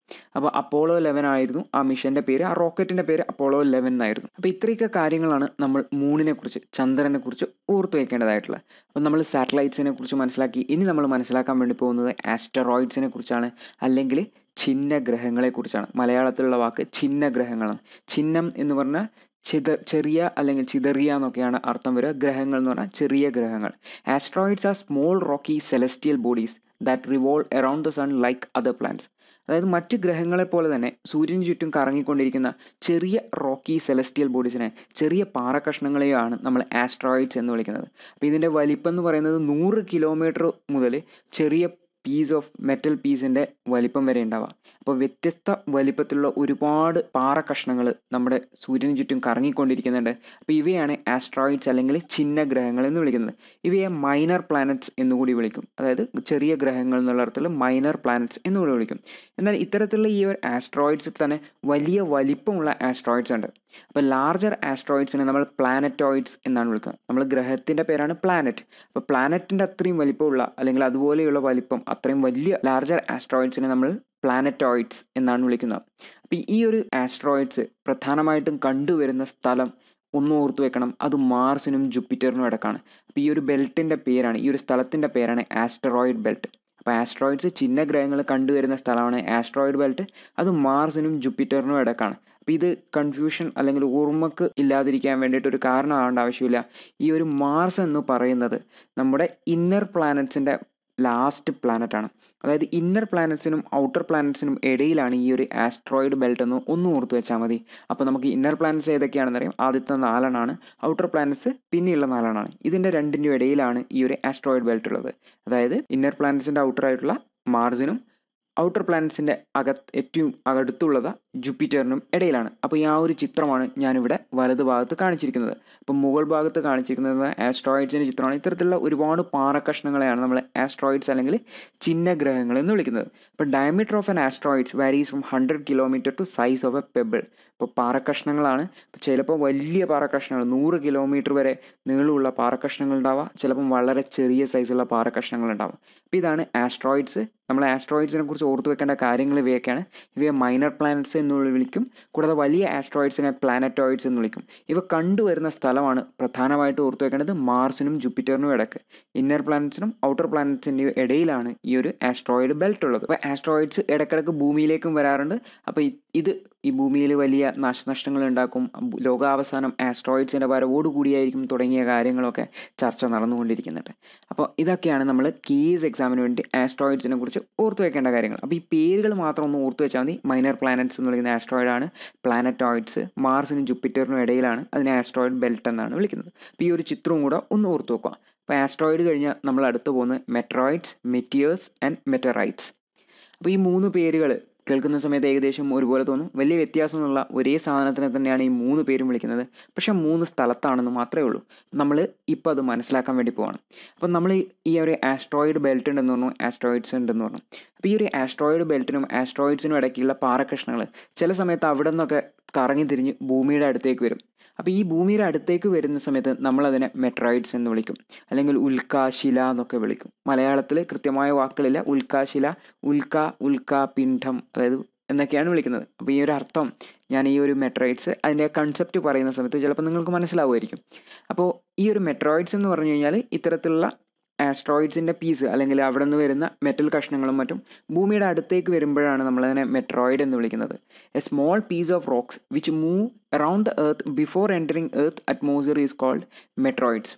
അപ്പോൾ അപ്പോളോ ലെവൻ ആയിരുന്നു ആ മിഷൻ്റെ പേര് ആ റോക്കറ്റിൻ്റെ പേര് അപ്പോളോ ലെവൻ എന്നായിരുന്നു അപ്പോൾ ഇത്രയൊക്കെ കാര്യങ്ങളാണ് നമ്മൾ മൂണിനെ കുറിച്ച് ചന്ദ്രനെ കുറിച്ച് ഓർത്തു വെക്കേണ്ടതായിട്ടുള്ളത് അപ്പോൾ നമ്മൾ സാറ്റലൈറ്റ്സിനെ കുറിച്ച് മനസ്സിലാക്കി ഇനി നമ്മൾ മനസ്സിലാക്കാൻ വേണ്ടി പോകുന്നത് ആസ്റ്ററോയിഡ്സിനെ കുറിച്ചാണ് അല്ലെങ്കിൽ ഛിന്ന ഗ്രഹങ്ങളെക്കുറിച്ചാണ് മലയാളത്തിലുള്ള വാക്ക് ഛിന്ന ഗ്രഹങ്ങളാണ് ഛിന്നം എന്ന് പറഞ്ഞാൽ ചിത ചെറിയ അല്ലെങ്കിൽ ചിതറിയ എന്നൊക്കെയാണ് അർത്ഥം വരിക ഗ്രഹങ്ങൾ എന്ന് പറഞ്ഞാൽ ചെറിയ ഗ്രഹങ്ങൾ asteroids are small rocky celestial bodies that revolve around the sun like other planets അതായത് മറ്റ് ഗ്രഹങ്ങളെ പോലെ തന്നെ സൂര്യന് ചുറ്റും കറങ്ങിക്കൊണ്ടിരിക്കുന്ന ചെറിയ റോക്കി സെലസ്റ്റിയൽ ബോഡീസിനെ ചെറിയ പാറക്കഷ്ണങ്ങളെയാണ് നമ്മൾ ആസ്ട്രോയിഡ്സ് എന്ന് വിളിക്കുന്നത് അപ്പോൾ ഇതിൻ്റെ വലിപ്പം എന്ന് പറയുന്നത് നൂറ് കിലോമീറ്റർ മുതൽ ചെറിയ പീസ് ഓഫ് മെറ്റൽ പീസിൻ്റെ വലിപ്പം വരെ ഉണ്ടാവാം അപ്പോൾ വ്യത്യസ്ത വലിപ്പത്തിലുള്ള ഒരുപാട് പാറ കഷ്ണങ്ങൾ നമ്മുടെ സൂര്യന് ചുറ്റും കറങ്ങിക്കൊണ്ടിരിക്കുന്നുണ്ട് അപ്പോൾ ഇവയാണ് ആസ്ട്രോയിഡ്സ് അല്ലെങ്കിൽ ചിഹ്ന ഗ്രഹങ്ങൾ എന്ന് വിളിക്കുന്നത് ഇവയെ മൈനർ പ്ലാനറ്റ്സ് എന്നുകൂടി വിളിക്കും അതായത് ചെറിയ ഗ്രഹങ്ങൾ എന്നുള്ള അർത്ഥത്തിൽ മൈനർ പ്ലാനറ്റ്സ് എന്നുകൂടി വിളിക്കും എന്നാൽ ഇത്തരത്തിലുള്ള ഈ ഒരു ആസ്ട്രോയിഡ്സിൽ തന്നെ വലിയ വലിപ്പമുള്ള ആസ്ട്രോയിഡ്സ് ഉണ്ട് അപ്പോൾ ലാർജർ ആസ്ട്രോയിഡ്സിനെ നമ്മൾ പ്ലാനറ്റോയിഡ്സ് എന്നാണ് വിളിക്കുന്നത് നമ്മൾ ഗ്രഹത്തിൻ്റെ പേരാണ് പ്ലാനറ്റ് അപ്പോൾ പ്ലാനറ്റിൻ്റെ അത്രയും വലിപ്പമുള്ള അല്ലെങ്കിൽ അതുപോലെയുള്ള വലിപ്പം അത്രയും വലിയ ലാർജർ ആസ്ട്രോയിഡ്സിനെ നമ്മൾ പ്ലാനറ്റോയിഡ്സ് എന്നാണ് വിളിക്കുന്നത് അപ്പോൾ ഈ ഒരു ആസ്ട്രോയിഡ്സ് പ്രധാനമായിട്ടും കണ്ടുവരുന്ന സ്ഥലം ഒന്ന് ഓർത്തു വെക്കണം അത് മാർസിനും ജൂപ്പിറ്ററിനും ഇടക്കാണ് അപ്പോൾ ഈ ഒരു ബെൽറ്റിൻ്റെ പേരാണ് ഈ ഒരു സ്ഥലത്തിൻ്റെ പേരാണ് ആസ്റ്ററോയിഡ് ബെൽറ്റ് അപ്പോൾ ആസ്ട്രോയിഡ്സ് ചിഹ്ന ഗ്രഹങ്ങൾ കണ്ടുവരുന്ന സ്ഥലമാണ് ആസ്ട്രോയിഡ് ബെൽറ്റ് അത് മാർസിനും ജൂപ്പിറ്ററിനും ഇടക്കാണ് അപ്പോൾ ഇത് കൺഫ്യൂഷൻ അല്ലെങ്കിൽ ഓർമ്മക്ക് ഇല്ലാതിരിക്കാൻ വേണ്ടിയിട്ട് ഒരു കാരണം ആവേണ്ട ആവശ്യമില്ല ഈ ഒരു മാർസ് എന്ന് പറയുന്നത് നമ്മുടെ ഇന്നർ പ്ലാനറ്റ്സിൻ്റെ ലാസ്റ്റ് പ്ലാനറ്റാണ് അതായത് ഇന്നർ പ്ലാനറ്റ്സിനും ഔട്ടർ പ്ലാനറ്റ്സിനും ഇടയിലാണ് ഈ ഒരു ആസ്ട്രോയിഡ് ബെൽറ്റ് എന്ന് ഒന്ന് ഓർത്ത് വെച്ചാൽ മതി അപ്പോൾ നമുക്ക് ഇന്നർ പ്ലാനറ്റ്സ് ഏതൊക്കെയാണെന്ന് അറിയാം ആദ്യത്തെ നാലെണ്ണമാണ് ഔട്ടർ പ്ലാനറ്റ്സ് പിന്നെയുള്ള നാലെണ്ണമാണ് ഇതിൻ്റെ രണ്ടിൻ്റെ ഇടയിലാണ് ഈ ഒരു ആസ്ട്രോയിഡ് ബെൽറ്റ് ഉള്ളത് അതായത് ഇന്നർ പ്ലാനറ്റ്സിൻ്റെ ഔട്ടർ ആയിട്ടുള്ള മാർസിനും ഔട്ടർ പ്ലാനറ്റ്സിൻ്റെ അകത്ത് ഏറ്റവും അടുത്തുള്ളത് ജൂപ്പിറ്ററിനും ഇടയിലാണ് അപ്പോൾ ഈ ആ ഒരു ചിത്രമാണ് ഞാനിവിടെ വലത് ഭാഗത്ത് കാണിച്ചിരിക്കുന്നത് അപ്പോൾ മുകൾ ഭാഗത്ത് കാണിച്ചിരിക്കുന്നത് ആസ്ട്രോയിഡ്സിൻ്റെ ചിത്രമാണ് ഇത്തരത്തിലുള്ള ഒരുപാട് പാറക്കഷ്ണങ്ങളെയാണ് നമ്മൾ ആസ്ട്രോയിഡ്സ് അല്ലെങ്കിൽ ചിഹ്നഗ്രഹങ്ങൾ എന്ന് വിളിക്കുന്നത് അപ്പോൾ diameter of an asteroids varies from hundred kilometre to size of a pebble ഇപ്പോൾ പാറക്കഷ്ണങ്ങളാണ് ഇപ്പോൾ ചിലപ്പോൾ വലിയ പാറക്കഷ്ണങ്ങൾ നൂറ് കിലോമീറ്റർ വരെ നീളമുള്ള പാറക്കഷ്ണങ്ങൾ ഉണ്ടാവുക ചിലപ്പം വളരെ ചെറിയ സൈസുള്ള പാറക്കഷ്ണങ്ങൾ ഉണ്ടാവും അപ്പോൾ ഇതാണ് ആസ്ട്രോയിഡ്സ് നമ്മൾ ആസ്ട്രോയിഡ്സിനെ കുറിച്ച് ഓർത്തു വെക്കേണ്ട കാര്യങ്ങൾ ഇവയൊക്കെയാണ് ഇവയെ മൈനർ പ്ലാനറ്റ്സ് എന്ന് വിളിക്കും കൂടാതെ വലിയ ആസ്ട്രോയിഡ്സിനെ പ്ലാനറ്റോയിഡ്സ് എന്ന് വിളിക്കും ഇവ കണ്ടുവരുന്ന സ്ഥലമാണ് പ്രധാനമായിട്ട് ഓർത്തു വെക്കേണ്ടത് മാർസിനും ജൂപ്പിറ്ററിനും ഇടയ്ക്ക് ഇന്നർ പ്ലാനറ്റ്സിനും ഔട്ടർ പ്ലാനറ്റ്സിൻ്റെ ഇടയിലാണ് ഈ ഒരു ആസ്ട്രോയിഡ് ബെൽറ്റ് ഉള്ളത് അപ്പോൾ ആസ്ട്രോയിഡ്സ് ഇടയ്ക്കിടയ്ക്ക് ഭൂമിയിലേക്കും വരാറുണ്ട് അപ്പോൾ ഇത് ഈ ഭൂമിയിൽ വലിയ നാശനഷ്ടങ്ങൾ ഉണ്ടാക്കും ലോകാവസാനം ആസ്ട്രോയിഡ്സിൻ്റെ വരവോടുകൂടിയായിരിക്കും തുടങ്ങിയ കാര്യങ്ങളൊക്കെ ചർച്ച നടന്നുകൊണ്ടിരിക്കുന്നുണ്ട് അപ്പോൾ ഇതൊക്കെയാണ് നമ്മൾ കേസ് എക്സാമിന് വേണ്ടി ആസ്ട്രോയിഡ്സിനെ കുറിച്ച് ഓർത്തു വെക്കേണ്ട കാര്യങ്ങൾ അപ്പോൾ ഈ പേരുകൾ മാത്രം ഒന്ന് ഓർത്തു വെച്ചാൽ മതി മൈനർ പ്ലാനറ്റ്സ് എന്ന് വിളിക്കുന്ന ആസ്ട്രോയിഡാണ് പ്ലാനറ്റോയിഡ്സ് മാർസിനും ജൂപ്പിറ്ററിനും ഇടയിലാണ് അതിനെ ആസ്ട്രോയിഡ് ബെൽറ്റ് എന്നാണ് വിളിക്കുന്നത് അപ്പോൾ ഈ ഒരു ചിത്രവും കൂടെ ഒന്ന് ഓർത്തു വെക്കുക അപ്പോൾ ആസ്ട്രോയിഡ് കഴിഞ്ഞാൽ നമ്മൾ അടുത്ത് പോകുന്നത് മെട്രോയിഡ്സ് മെറ്റിയേഴ്സ് ആൻഡ് മെറ്ററൈറ്റ്സ് അപ്പോൾ ഈ മൂന്ന് പേരുകൾ കേൾക്കുന്ന സമയത്ത് ഏകദേശം ഒരുപോലെ തോന്നും വലിയ വ്യത്യാസമൊന്നുമില്ല ഒരേ സാധനത്തിനെ തന്നെയാണ് ഈ മൂന്ന് പേരും വിളിക്കുന്നത് പക്ഷേ മൂന്ന് സ്ഥലത്താണെന്ന് മാത്രമേ ഉള്ളൂ നമ്മൾ ഇപ്പോൾ അത് മനസ്സിലാക്കാൻ വേണ്ടി പോവാണ് അപ്പം നമ്മൾ ഈ ഒരു ആസ്ട്രോയിഡ് ബെൽറ്റ് ഉണ്ടെന്ന് പറഞ്ഞു ആസ്ട്രോയിഡ്സ് ഉണ്ടെന്ന് പറഞ്ഞു അപ്പോൾ ഈ ഒരു ആസ്ട്രോയിഡ് ബെൽറ്റിനും ആസ്ട്രോയിഡ്സിനും ഇടയ്ക്കുള്ള പാറക്കഷ്ണങ്ങൾ ചില സമയത്ത് അവിടെ നിന്നൊക്കെ കറങ്ങി തിരിഞ്ഞ് ഭൂമിയുടെ അടുത്തേക്ക് വരും അപ്പോൾ ഈ ഭൂമിയുടെ അടുത്തേക്ക് വരുന്ന സമയത്ത് നമ്മളതിനെ മെട്രോയിഡ്സ് എന്ന് വിളിക്കും അല്ലെങ്കിൽ ഉൽക്കാശില എന്നൊക്കെ വിളിക്കും മലയാളത്തിൽ കൃത്യമായ വാക്കുകളില്ല ഉൽക്കാശില ഉൽക്ക ഉൽക്ക പിണ്ഡം അതായത് എന്നൊക്കെയാണ് വിളിക്കുന്നത് അപ്പോൾ ഈ ഒരു അർത്ഥം ഞാൻ ഈ ഒരു മെട്രോയിഡ്സ് അതിൻ്റെ കൺസെപ്റ്റ് പറയുന്ന സമയത്ത് ചിലപ്പോൾ നിങ്ങൾക്ക് മനസ്സിലാവുമായിരിക്കും അപ്പോൾ ഈ ഒരു മെട്രോയിഡ്സ് എന്ന് പറഞ്ഞു കഴിഞ്ഞാൽ ഇത്തരത്തിലുള്ള ആസ്ട്രോയിഡ്സിൻ്റെ പീസ് അല്ലെങ്കിൽ അവിടെ നിന്ന് വരുന്ന മെറ്റൽ കഷ്ണങ്ങളും മറ്റും ഭൂമിയുടെ അടുത്തേക്ക് വരുമ്പോഴാണ് നമ്മളതിനെ മെട്രോയിഡ് എന്ന് വിളിക്കുന്നത് a small piece of rocks which move around the earth before entering earth atmosphere is called meteoroids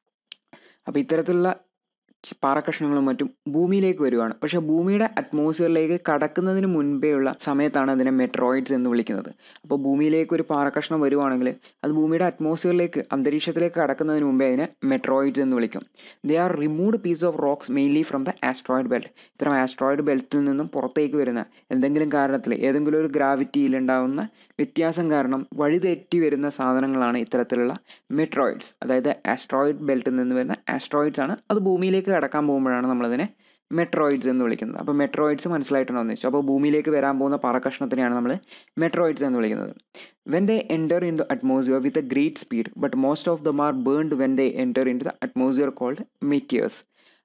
അപ്പോൾ ഇത്തരത്തിലുള്ള പാറക്കഷ്ണങ്ങളും മറ്റും ഭൂമിയിലേക്ക് വരുവാണ് പക്ഷേ ഭൂമിയുടെ അറ്റ്മോസ്ഫിയറിലേക്ക് കടക്കുന്നതിന് മുൻപേ ഉള്ള സമയത്താണ് അതിനെ മെട്രോയിഡ്സ് എന്ന് വിളിക്കുന്നത് അപ്പോൾ ഭൂമിയിലേക്ക് ഒരു പാറക്കഷ്ണം വരുവാണെങ്കിൽ അത് ഭൂമിയുടെ അറ്റ്മോസ്ഫിയറിലേക്ക് അന്തരീക്ഷത്തിലേക്ക് കടക്കുന്നതിന് മുമ്പേ അതിനെ മെട്രോയിഡ്സ് എന്ന് വിളിക്കും they are removed piece of rocks mainly from the asteroid belt ഇത്തരം ആസ്ട്രോയിഡ് ബെൽറ്റിൽ നിന്നും പുറത്തേക്ക് വരുന്ന എന്തെങ്കിലും കാരണത്തിൽ ഏതെങ്കിലും ഒരു ഗ്രാവിറ്റിയിൽ ഉണ്ടാകുന്ന വ്യത്യാസം കാരണം വഴിതെറ്റി വരുന്ന സാധനങ്ങളാണ് ഇത്തരത്തിലുള്ള മെട്രോയിഡ്സ് അതായത് ആസ്ട്രോയിഡ് ബെൽറ്റിൽ നിന്ന് വരുന്ന ആസ്ട്രോയിഡ്സ് ആണ് അത് ഭൂമിയിലേക്ക് കടക്കാൻ പോകുമ്പോഴാണ് നമ്മളതിനെ മെട്രോയിഡ്സ് എന്ന് വിളിക്കുന്നത് അപ്പോൾ മെട്രോയിഡ്സ് മനസ്സിലായിട്ടുണ്ടോ എന്ന് വെച്ചു അപ്പോൾ ഭൂമിയിലേക്ക് വരാൻ പോകുന്ന പറക്കഷ്ണത്തിനെയാണ് നമ്മൾ മെട്രോയിഡ്സ് എന്ന് വിളിക്കുന്നത് when they enter in the atmosphere with a great speed but most of them are burned when they enter in the atmosphere called meteors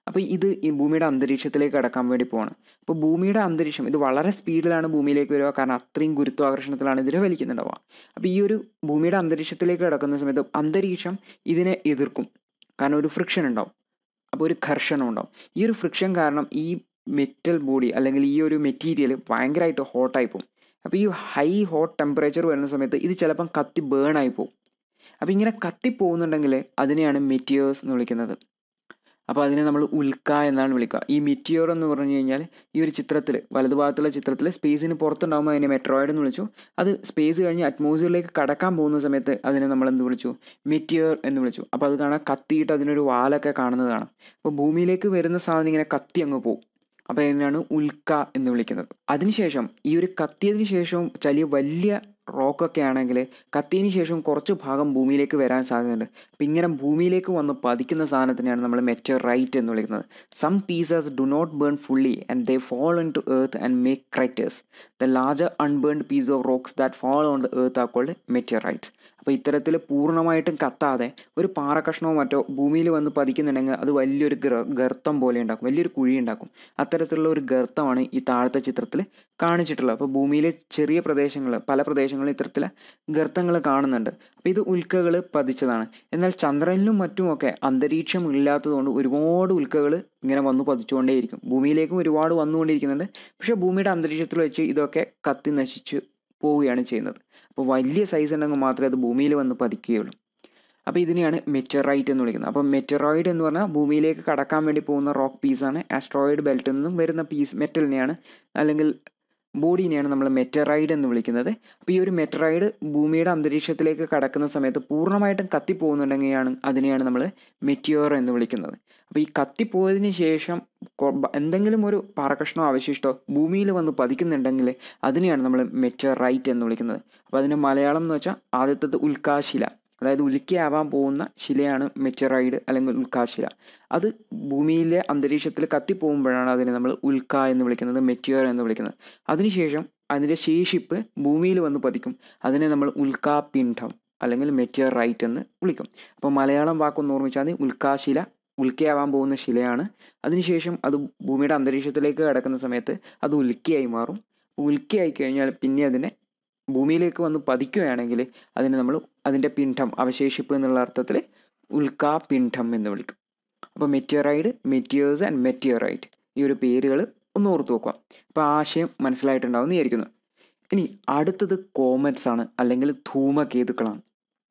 അപ്പോൾ ഇത് ഈ ഭൂമിയുടെ അന്തരീക്ഷത്തിലേക്ക് കടക്കാൻ വേണ്ടി പോവാണ് അപ്പോൾ ഭൂമിയുടെ അന്തരീക്ഷം ഇത് വളരെ സ്പീഡിലാണ് ഭൂമിയിലേക്ക് വരിക കാരണം അത്രയും ഗുരുത്വാകർഷണത്തിലാണ് ഇതിനെ വലിക്കുന്നുണ്ടാവുക അപ്പോൾ ഈ ഒരു ഭൂമിയുടെ അന്തരീക്ഷത്തിലേക്ക് കടക്കുന്ന സമയത്ത് അന്തരീക്ഷം ഇതിനെ എതിർക്കും കാരണം ഒരു ഫ്രിക്ഷൻ ഉണ്ടാവും അപ്പോൾ ഒരു ഘർഷണം ഉണ്ടാവും ഈ ഒരു ഫ്രിക്ഷൻ കാരണം ഈ മെറ്റൽ ബോഡി അല്ലെങ്കിൽ ഈ ഒരു മെറ്റീരിയൽ ഭയങ്കരമായിട്ട് ഹോട്ടായി പോകും അപ്പോൾ ഈ ഹൈ ഹോട്ട് ടെമ്പറേച്ചർ വരുന്ന സമയത്ത് ഇത് ചിലപ്പം കത്തി ബേൺ ആയി പോകും അപ്പോൾ ഇങ്ങനെ കത്തി പോകുന്നുണ്ടെങ്കിൽ അതിനെയാണ് മെറ്റിയേഴ്സ് എന്ന് വിളിക്കുന്നത് അപ്പോൾ അതിനെ നമ്മൾ ഉൽക്ക എന്നാണ് വിളിക്കുക ഈ മിറ്റിയോർ എന്ന് പറഞ്ഞു കഴിഞ്ഞാൽ ഈ ഒരു ചിത്രത്തിൽ വലതുഭാഗത്തുള്ള ചിത്രത്തിൽ സ്പേസിന് പുറത്തുണ്ടാകുമ്പോൾ അതിനെ മെട്രോയിഡ് എന്ന് വിളിച്ചു അത് സ്പേസ് കഴിഞ്ഞ് അറ്റ്മോസ്ഫിയറിലേക്ക് കടക്കാൻ പോകുന്ന സമയത്ത് അതിനെ നമ്മൾ എന്ത് വിളിച്ചു മിറ്റിയർ എന്ന് വിളിച്ചു അപ്പോൾ അത് കാണാൻ കത്തിയിട്ട് അതിനൊരു വാലൊക്കെ കാണുന്നതാണ് അപ്പോൾ ഭൂമിയിലേക്ക് വരുന്ന സാധനം ഇങ്ങനെ കത്തി അങ്ങ് പോകും അപ്പോൾ അതിനാണ് ഉൽക്ക എന്ന് വിളിക്കുന്നത് അതിനുശേഷം ഈ ഒരു കത്തിയതിന് ശേഷവും വലിയ വലിയ റോക്കൊക്കെ ആണെങ്കിൽ കത്തിയതിന് ശേഷം കുറച്ച് ഭാഗം ഭൂമിയിലേക്ക് വരാൻ സാധ്യതയുണ്ട് അപ്പം ഇങ്ങനെ ഭൂമിയിലേക്ക് വന്ന് പതിക്കുന്ന സാധനത്തിനെയാണ് നമ്മൾ മെറ്ററൈറ്റ് എന്ന് വിളിക്കുന്നത് some pieces do not burn fully and they fall into earth and make craters the larger unburned piece of rocks that fall on the earth are called meteorites അപ്പോൾ ഇത്തരത്തിൽ പൂർണ്ണമായിട്ടും കത്താതെ ഒരു പാറക്കഷ്ണമോ മറ്റോ ഭൂമിയിൽ വന്ന് പതിക്കുന്നുണ്ടെങ്കിൽ അത് വലിയൊരു ഗർത്തം പോലെ ഉണ്ടാക്കും വലിയൊരു കുഴി ഉണ്ടാക്കും അത്തരത്തിലുള്ള ഒരു ഗർത്തമാണ് ഈ താഴത്തെ ചിത്രത്തിൽ കാണിച്ചിട്ടുള്ളത് അപ്പോൾ ഭൂമിയിലെ ചെറിയ പ്രദേശങ്ങൾ പല പ്രദേശങ്ങളിൽ ഇത്തരത്തിൽ ഗർത്തങ്ങൾ കാണുന്നുണ്ട് അപ്പോൾ ഇത് ഉൽക്കകൾ പതിച്ചതാണ് എന്നാൽ ചന്ദ്രനിലും മറ്റുമൊക്കെ അന്തരീക്ഷം ഇല്ലാത്തതുകൊണ്ട് ഒരുപാട് ഉൽക്കകൾ ഇങ്ങനെ വന്നു പതിച്ചുകൊണ്ടേയിരിക്കും ഭൂമിയിലേക്കും ഒരുപാട് വന്നുകൊണ്ടിരിക്കുന്നുണ്ട് പക്ഷേ ഭൂമിയുടെ അന്തരീക്ഷത്തിൽ വെച്ച് ഇതൊക്കെ കത്തി നശിച്ച് പോവുകയാണ് ചെയ്യുന്നത് അപ്പോൾ വലിയ സൈസ് ഉണ്ടെങ്കിൽ മാത്രമേ അത് ഭൂമിയിൽ വന്ന് പതിക്കുകയുള്ളൂ അപ്പോൾ ഇതിനെയാണ് മെറ്ററൈറ്റ് എന്ന് വിളിക്കുന്നത് അപ്പോൾ മെറ്ററോയിഡ് എന്ന് പറഞ്ഞാൽ ഭൂമിയിലേക്ക് കടക്കാൻ വേണ്ടി പോകുന്ന റോക്ക് പീസാണ് ആസ്ട്രോയിഡ് ബെൽറ്റിൽ നിന്നും വരുന്ന പീസ് മെറ്റലിനെയാണ് അല്ലെങ്കിൽ ബോഡീനെയാണ് നമ്മൾ മെറ്ററൈഡ് എന്ന് വിളിക്കുന്നത് അപ്പോൾ ഈ ഒരു മെറ്ററൈഡ് ഭൂമിയുടെ അന്തരീക്ഷത്തിലേക്ക് കടക്കുന്ന സമയത്ത് പൂർണ്ണമായിട്ടും കത്തിപ്പോകുന്നുണ്ടെങ്കിലാണ് അതിനെയാണ് നമ്മൾ മെറ്റിയോർ എന്ന് വിളിക്കുന്നത് അപ്പോൾ ഈ കത്തിപ്പോയതിന് ശേഷം എന്തെങ്കിലും ഒരു പാറക്കഷ്ണോ അവശിഷ്ടോ ഭൂമിയിൽ വന്ന് പതിക്കുന്നുണ്ടെങ്കിൽ അതിനെയാണ് നമ്മൾ മെറ്ററൈറ്റ് എന്ന് വിളിക്കുന്നത് അപ്പോൾ അതിന് മലയാളം എന്ന് വെച്ചാൽ ആദ്യത്തത് ഉൽക്കാശില അതായത് ഉൽക്കയാവാൻ പോകുന്ന ശിലയാണ് മെറ്ററൈഡ് അല്ലെങ്കിൽ ഉൽക്കാശില അത് ഭൂമിയിലെ അന്തരീക്ഷത്തിൽ കത്തിപ്പോകുമ്പോഴാണ് അതിനെ നമ്മൾ ഉൽക്ക എന്ന് വിളിക്കുന്നത് മെറ്റിയർ എന്ന് വിളിക്കുന്നത് അതിനുശേഷം അതിൻ്റെ ശേഷിപ്പ് ഭൂമിയിൽ വന്ന് പതിക്കും അതിനെ നമ്മൾ ഉൽക്കാപിണ്ഡം അല്ലെങ്കിൽ മെറ്റിയറൈറ്റ് എന്ന് വിളിക്കും അപ്പോൾ മലയാളം വാക്കൊന്ന് ഓർമ്മിച്ചാൽ മതി ഉൽക്കാശില ഉൽക്കയാവാൻ പോകുന്ന ശിലയാണ് അതിനുശേഷം അത് ഭൂമിയുടെ അന്തരീക്ഷത്തിലേക്ക് കിടക്കുന്ന സമയത്ത് അത് ഉൽക്കയായി മാറും ഉൽക്കയായി കഴിഞ്ഞാൽ പിന്നെ അതിനെ ഭൂമിയിലേക്ക് വന്ന് പതിക്കുകയാണെങ്കിൽ അതിനെ നമ്മൾ അതിൻ്റെ പിണ്ഡം അവശേഷിപ്പ് എന്നുള്ള അർത്ഥത്തിൽ ഉൽക്കാപിണ്ഡം എന്ന് വിളിക്കും അപ്പോൾ മെറ്റിയറൈഡ് മെറ്റിയേഴ്സ് ആൻഡ് മെറ്റിയറൈറ്റ് ഈ ഒരു പേരുകൾ ഒന്ന് ഓർത്ത് വെക്കുക അപ്പോൾ ആശയം മനസ്സിലായിട്ടുണ്ടാവും വിചാരിക്കുന്നു ഇനി അടുത്തത് കോമറ്റ്സ് ആണ് അല്ലെങ്കിൽ ധൂമകേതുക്കളാണ്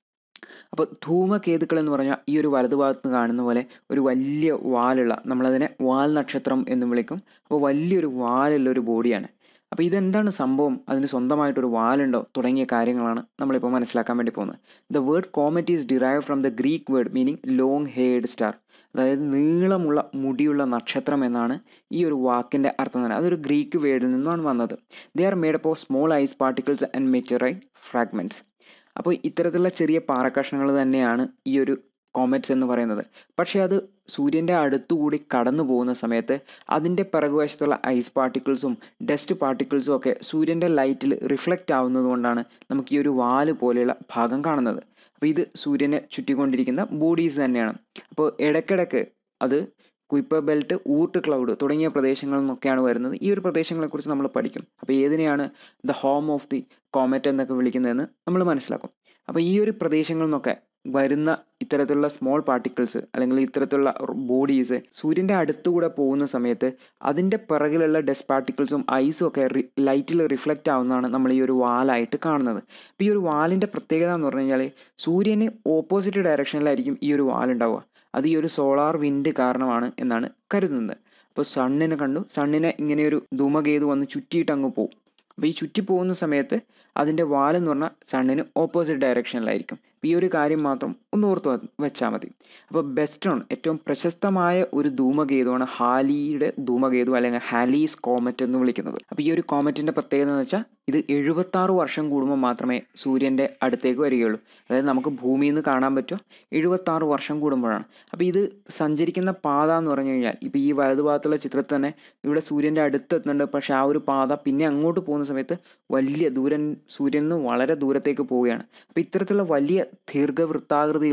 അപ്പോൾ ധൂമകേതുക്കൾ എന്ന് പറഞ്ഞാൽ ഈ ഒരു വലതുഭാഗത്ത് കാണുന്ന പോലെ ഒരു വലിയ വാലുള്ള നമ്മളതിനെ വാൽ നക്ഷത്രം എന്ന് വിളിക്കും അപ്പോൾ വലിയൊരു വാലുള്ള ഒരു ബോഡിയാണ് അപ്പോൾ ഇതെന്താണ് സംഭവം അതിന് സ്വന്തമായിട്ടൊരു വാലുണ്ടോ തുടങ്ങിയ കാര്യങ്ങളാണ് നമ്മളിപ്പോൾ മനസ്സിലാക്കാൻ വേണ്ടി പോകുന്നത് the word comet is derive from the Greek word meaning long haired star അതായത് നീളമുള്ള മുടിയുള്ള നക്ഷത്രം എന്നാണ് ഈ ഒരു വാക്കിൻ്റെ അർത്ഥം തന്നെ അതൊരു ഗ്രീക്ക് വേർഡിൽ നിന്നാണ് വന്നത് they are made up of small ice particles and meteorite fragments അപ്പോൾ ഇത്തരത്തിലുള്ള ചെറിയ പാറക്കഷ്ണങ്ങൾ തന്നെയാണ് ഈ ഒരു കോമറ്റ്സ് എന്ന് പറയുന്നത് പക്ഷേ അത് സൂര്യൻ്റെ അടുത്തുകൂടി കടന്നു പോകുന്ന സമയത്ത് അതിൻ്റെ പിറകുവശത്തുള്ള ഐസ് പാർട്ടിക്കിൾസും ഡസ്റ്റ് പാർട്ടിക്കിൾസും ഒക്കെ സൂര്യൻ്റെ ലൈറ്റിൽ റിഫ്ലക്റ്റ് ആവുന്നത് കൊണ്ടാണ് നമുക്ക് ഈ ഒരു വാല് പോലെയുള്ള ഭാഗം കാണുന്നത് അപ്പോൾ ഇത് സൂര്യനെ ചുറ്റിക്കൊണ്ടിരിക്കുന്ന ബോഡീസ് തന്നെയാണ് അപ്പോൾ ഇടയ്ക്കിടയ്ക്ക് അത് കുയിപ്പർ ബെൽറ്റ് ഊട്ട് ക്ലൗഡ് തുടങ്ങിയ പ്രദേശങ്ങളിൽ നിന്നൊക്കെയാണ് വരുന്നത് ഈ ഒരു പ്രദേശങ്ങളെക്കുറിച്ച് നമ്മൾ പഠിക്കും അപ്പോൾ ഏതിനെയാണ് the home of the comet എന്നൊക്കെ വിളിക്കുന്നതെന്ന് നമ്മൾ മനസ്സിലാക്കും അപ്പോൾ ഈ ഒരു പ്രദേശങ്ങളിൽ നിന്നൊക്കെ വരുന്ന ഇത്തരത്തിലുള്ള സ്മോൾ പാർട്ടിക്കിൾസ് അല്ലെങ്കിൽ ഇത്തരത്തിലുള്ള ബോഡീസ് സൂര്യൻ്റെ അടുത്തുകൂടെ പോകുന്ന സമയത്ത് അതിൻ്റെ പിറകിലുള്ള ഡസ്റ്റ് പാർട്ടിക്കിൾസും ഐസും ഒക്കെ ലൈറ്റിൽ റിഫ്ലക്റ്റ് ആവുന്നതാണ് നമ്മൾ ഈ ഒരു വാലായിട്ട് കാണുന്നത് അപ്പോൾ ഈ ഒരു വാലിൻ്റെ പ്രത്യേകത എന്ന് പറഞ്ഞു കഴിഞ്ഞാൽ സൂര്യന് ഓപ്പോസിറ്റ് ഡയറക്ഷനിലായിരിക്കും ഈ ഒരു വാലുണ്ടാവുക അത് ഈ ഒരു സോളാർ വിൻഡ് കാരണമാണ് എന്നാണ് കരുതുന്നത് അപ്പോൾ സണ്ണിനെ കണ്ടു സണ്ണിനെ ഇങ്ങനെ ഒരു ധൂമകേതു വന്ന് ചുറ്റിയിട്ട് അങ്ങ് പോകും അപ്പോൾ ഈ ചുറ്റി പോകുന്ന സമയത്ത് അതിൻ്റെ വാലെന്ന് പറഞ്ഞാൽ സണ്ണിന് ഓപ്പോസിറ്റ് ഡയറക്ഷനിലായിരിക്കും അപ്പോൾ ഈ ഒരു കാര്യം മാത്രം ഒന്ന് ഓർത്ത് വെച്ചാൽ മതി അപ്പോൾ ബെസ്റ്റോൺ ഏറ്റവും പ്രശസ്തമായ ഒരു ധൂമകേതുവാണ് ഹാലിയുടെ ധൂമകേതു അല്ലെങ്കിൽ ഹാലീസ് കോമറ്റ് എന്ന് വിളിക്കുന്നത് അപ്പോൾ ഈ ഒരു കോമറ്റിൻ്റെ പ്രത്യേകത എന്ന് വെച്ചാൽ ഇത് എഴുപത്താറ് വർഷം കൂടുമ്പോൾ മാത്രമേ സൂര്യൻ്റെ അടുത്തേക്ക് വരികയുള്ളൂ അതായത് നമുക്ക് ഭൂമിയിൽ നിന്ന് കാണാൻ പറ്റും എഴുപത്താറ് വർഷം കൂടുമ്പോഴാണ് അപ്പോൾ ഇത് സഞ്ചരിക്കുന്ന പാത എന്ന് പറഞ്ഞു കഴിഞ്ഞാൽ ഇപ്പോൾ ഈ വലതുഭാഗത്തുള്ള ചിത്രത്തിൽ തന്നെ ഇവിടെ സൂര്യൻ്റെ അടുത്ത് എത്തുന്നുണ്ട് പക്ഷേ ആ ഒരു പാത പിന്നെ അങ്ങോട്ട് പോകുന്ന സമയത്ത് വലിയ ദൂരം സൂര്യനിൽ നിന്ന് വളരെ ദൂരത്തേക്ക് പോവുകയാണ് അപ്പോൾ ഇത്തരത്തിലുള്ള വലിയ ദീർഘവൃത്താകൃതിയിലുള്ള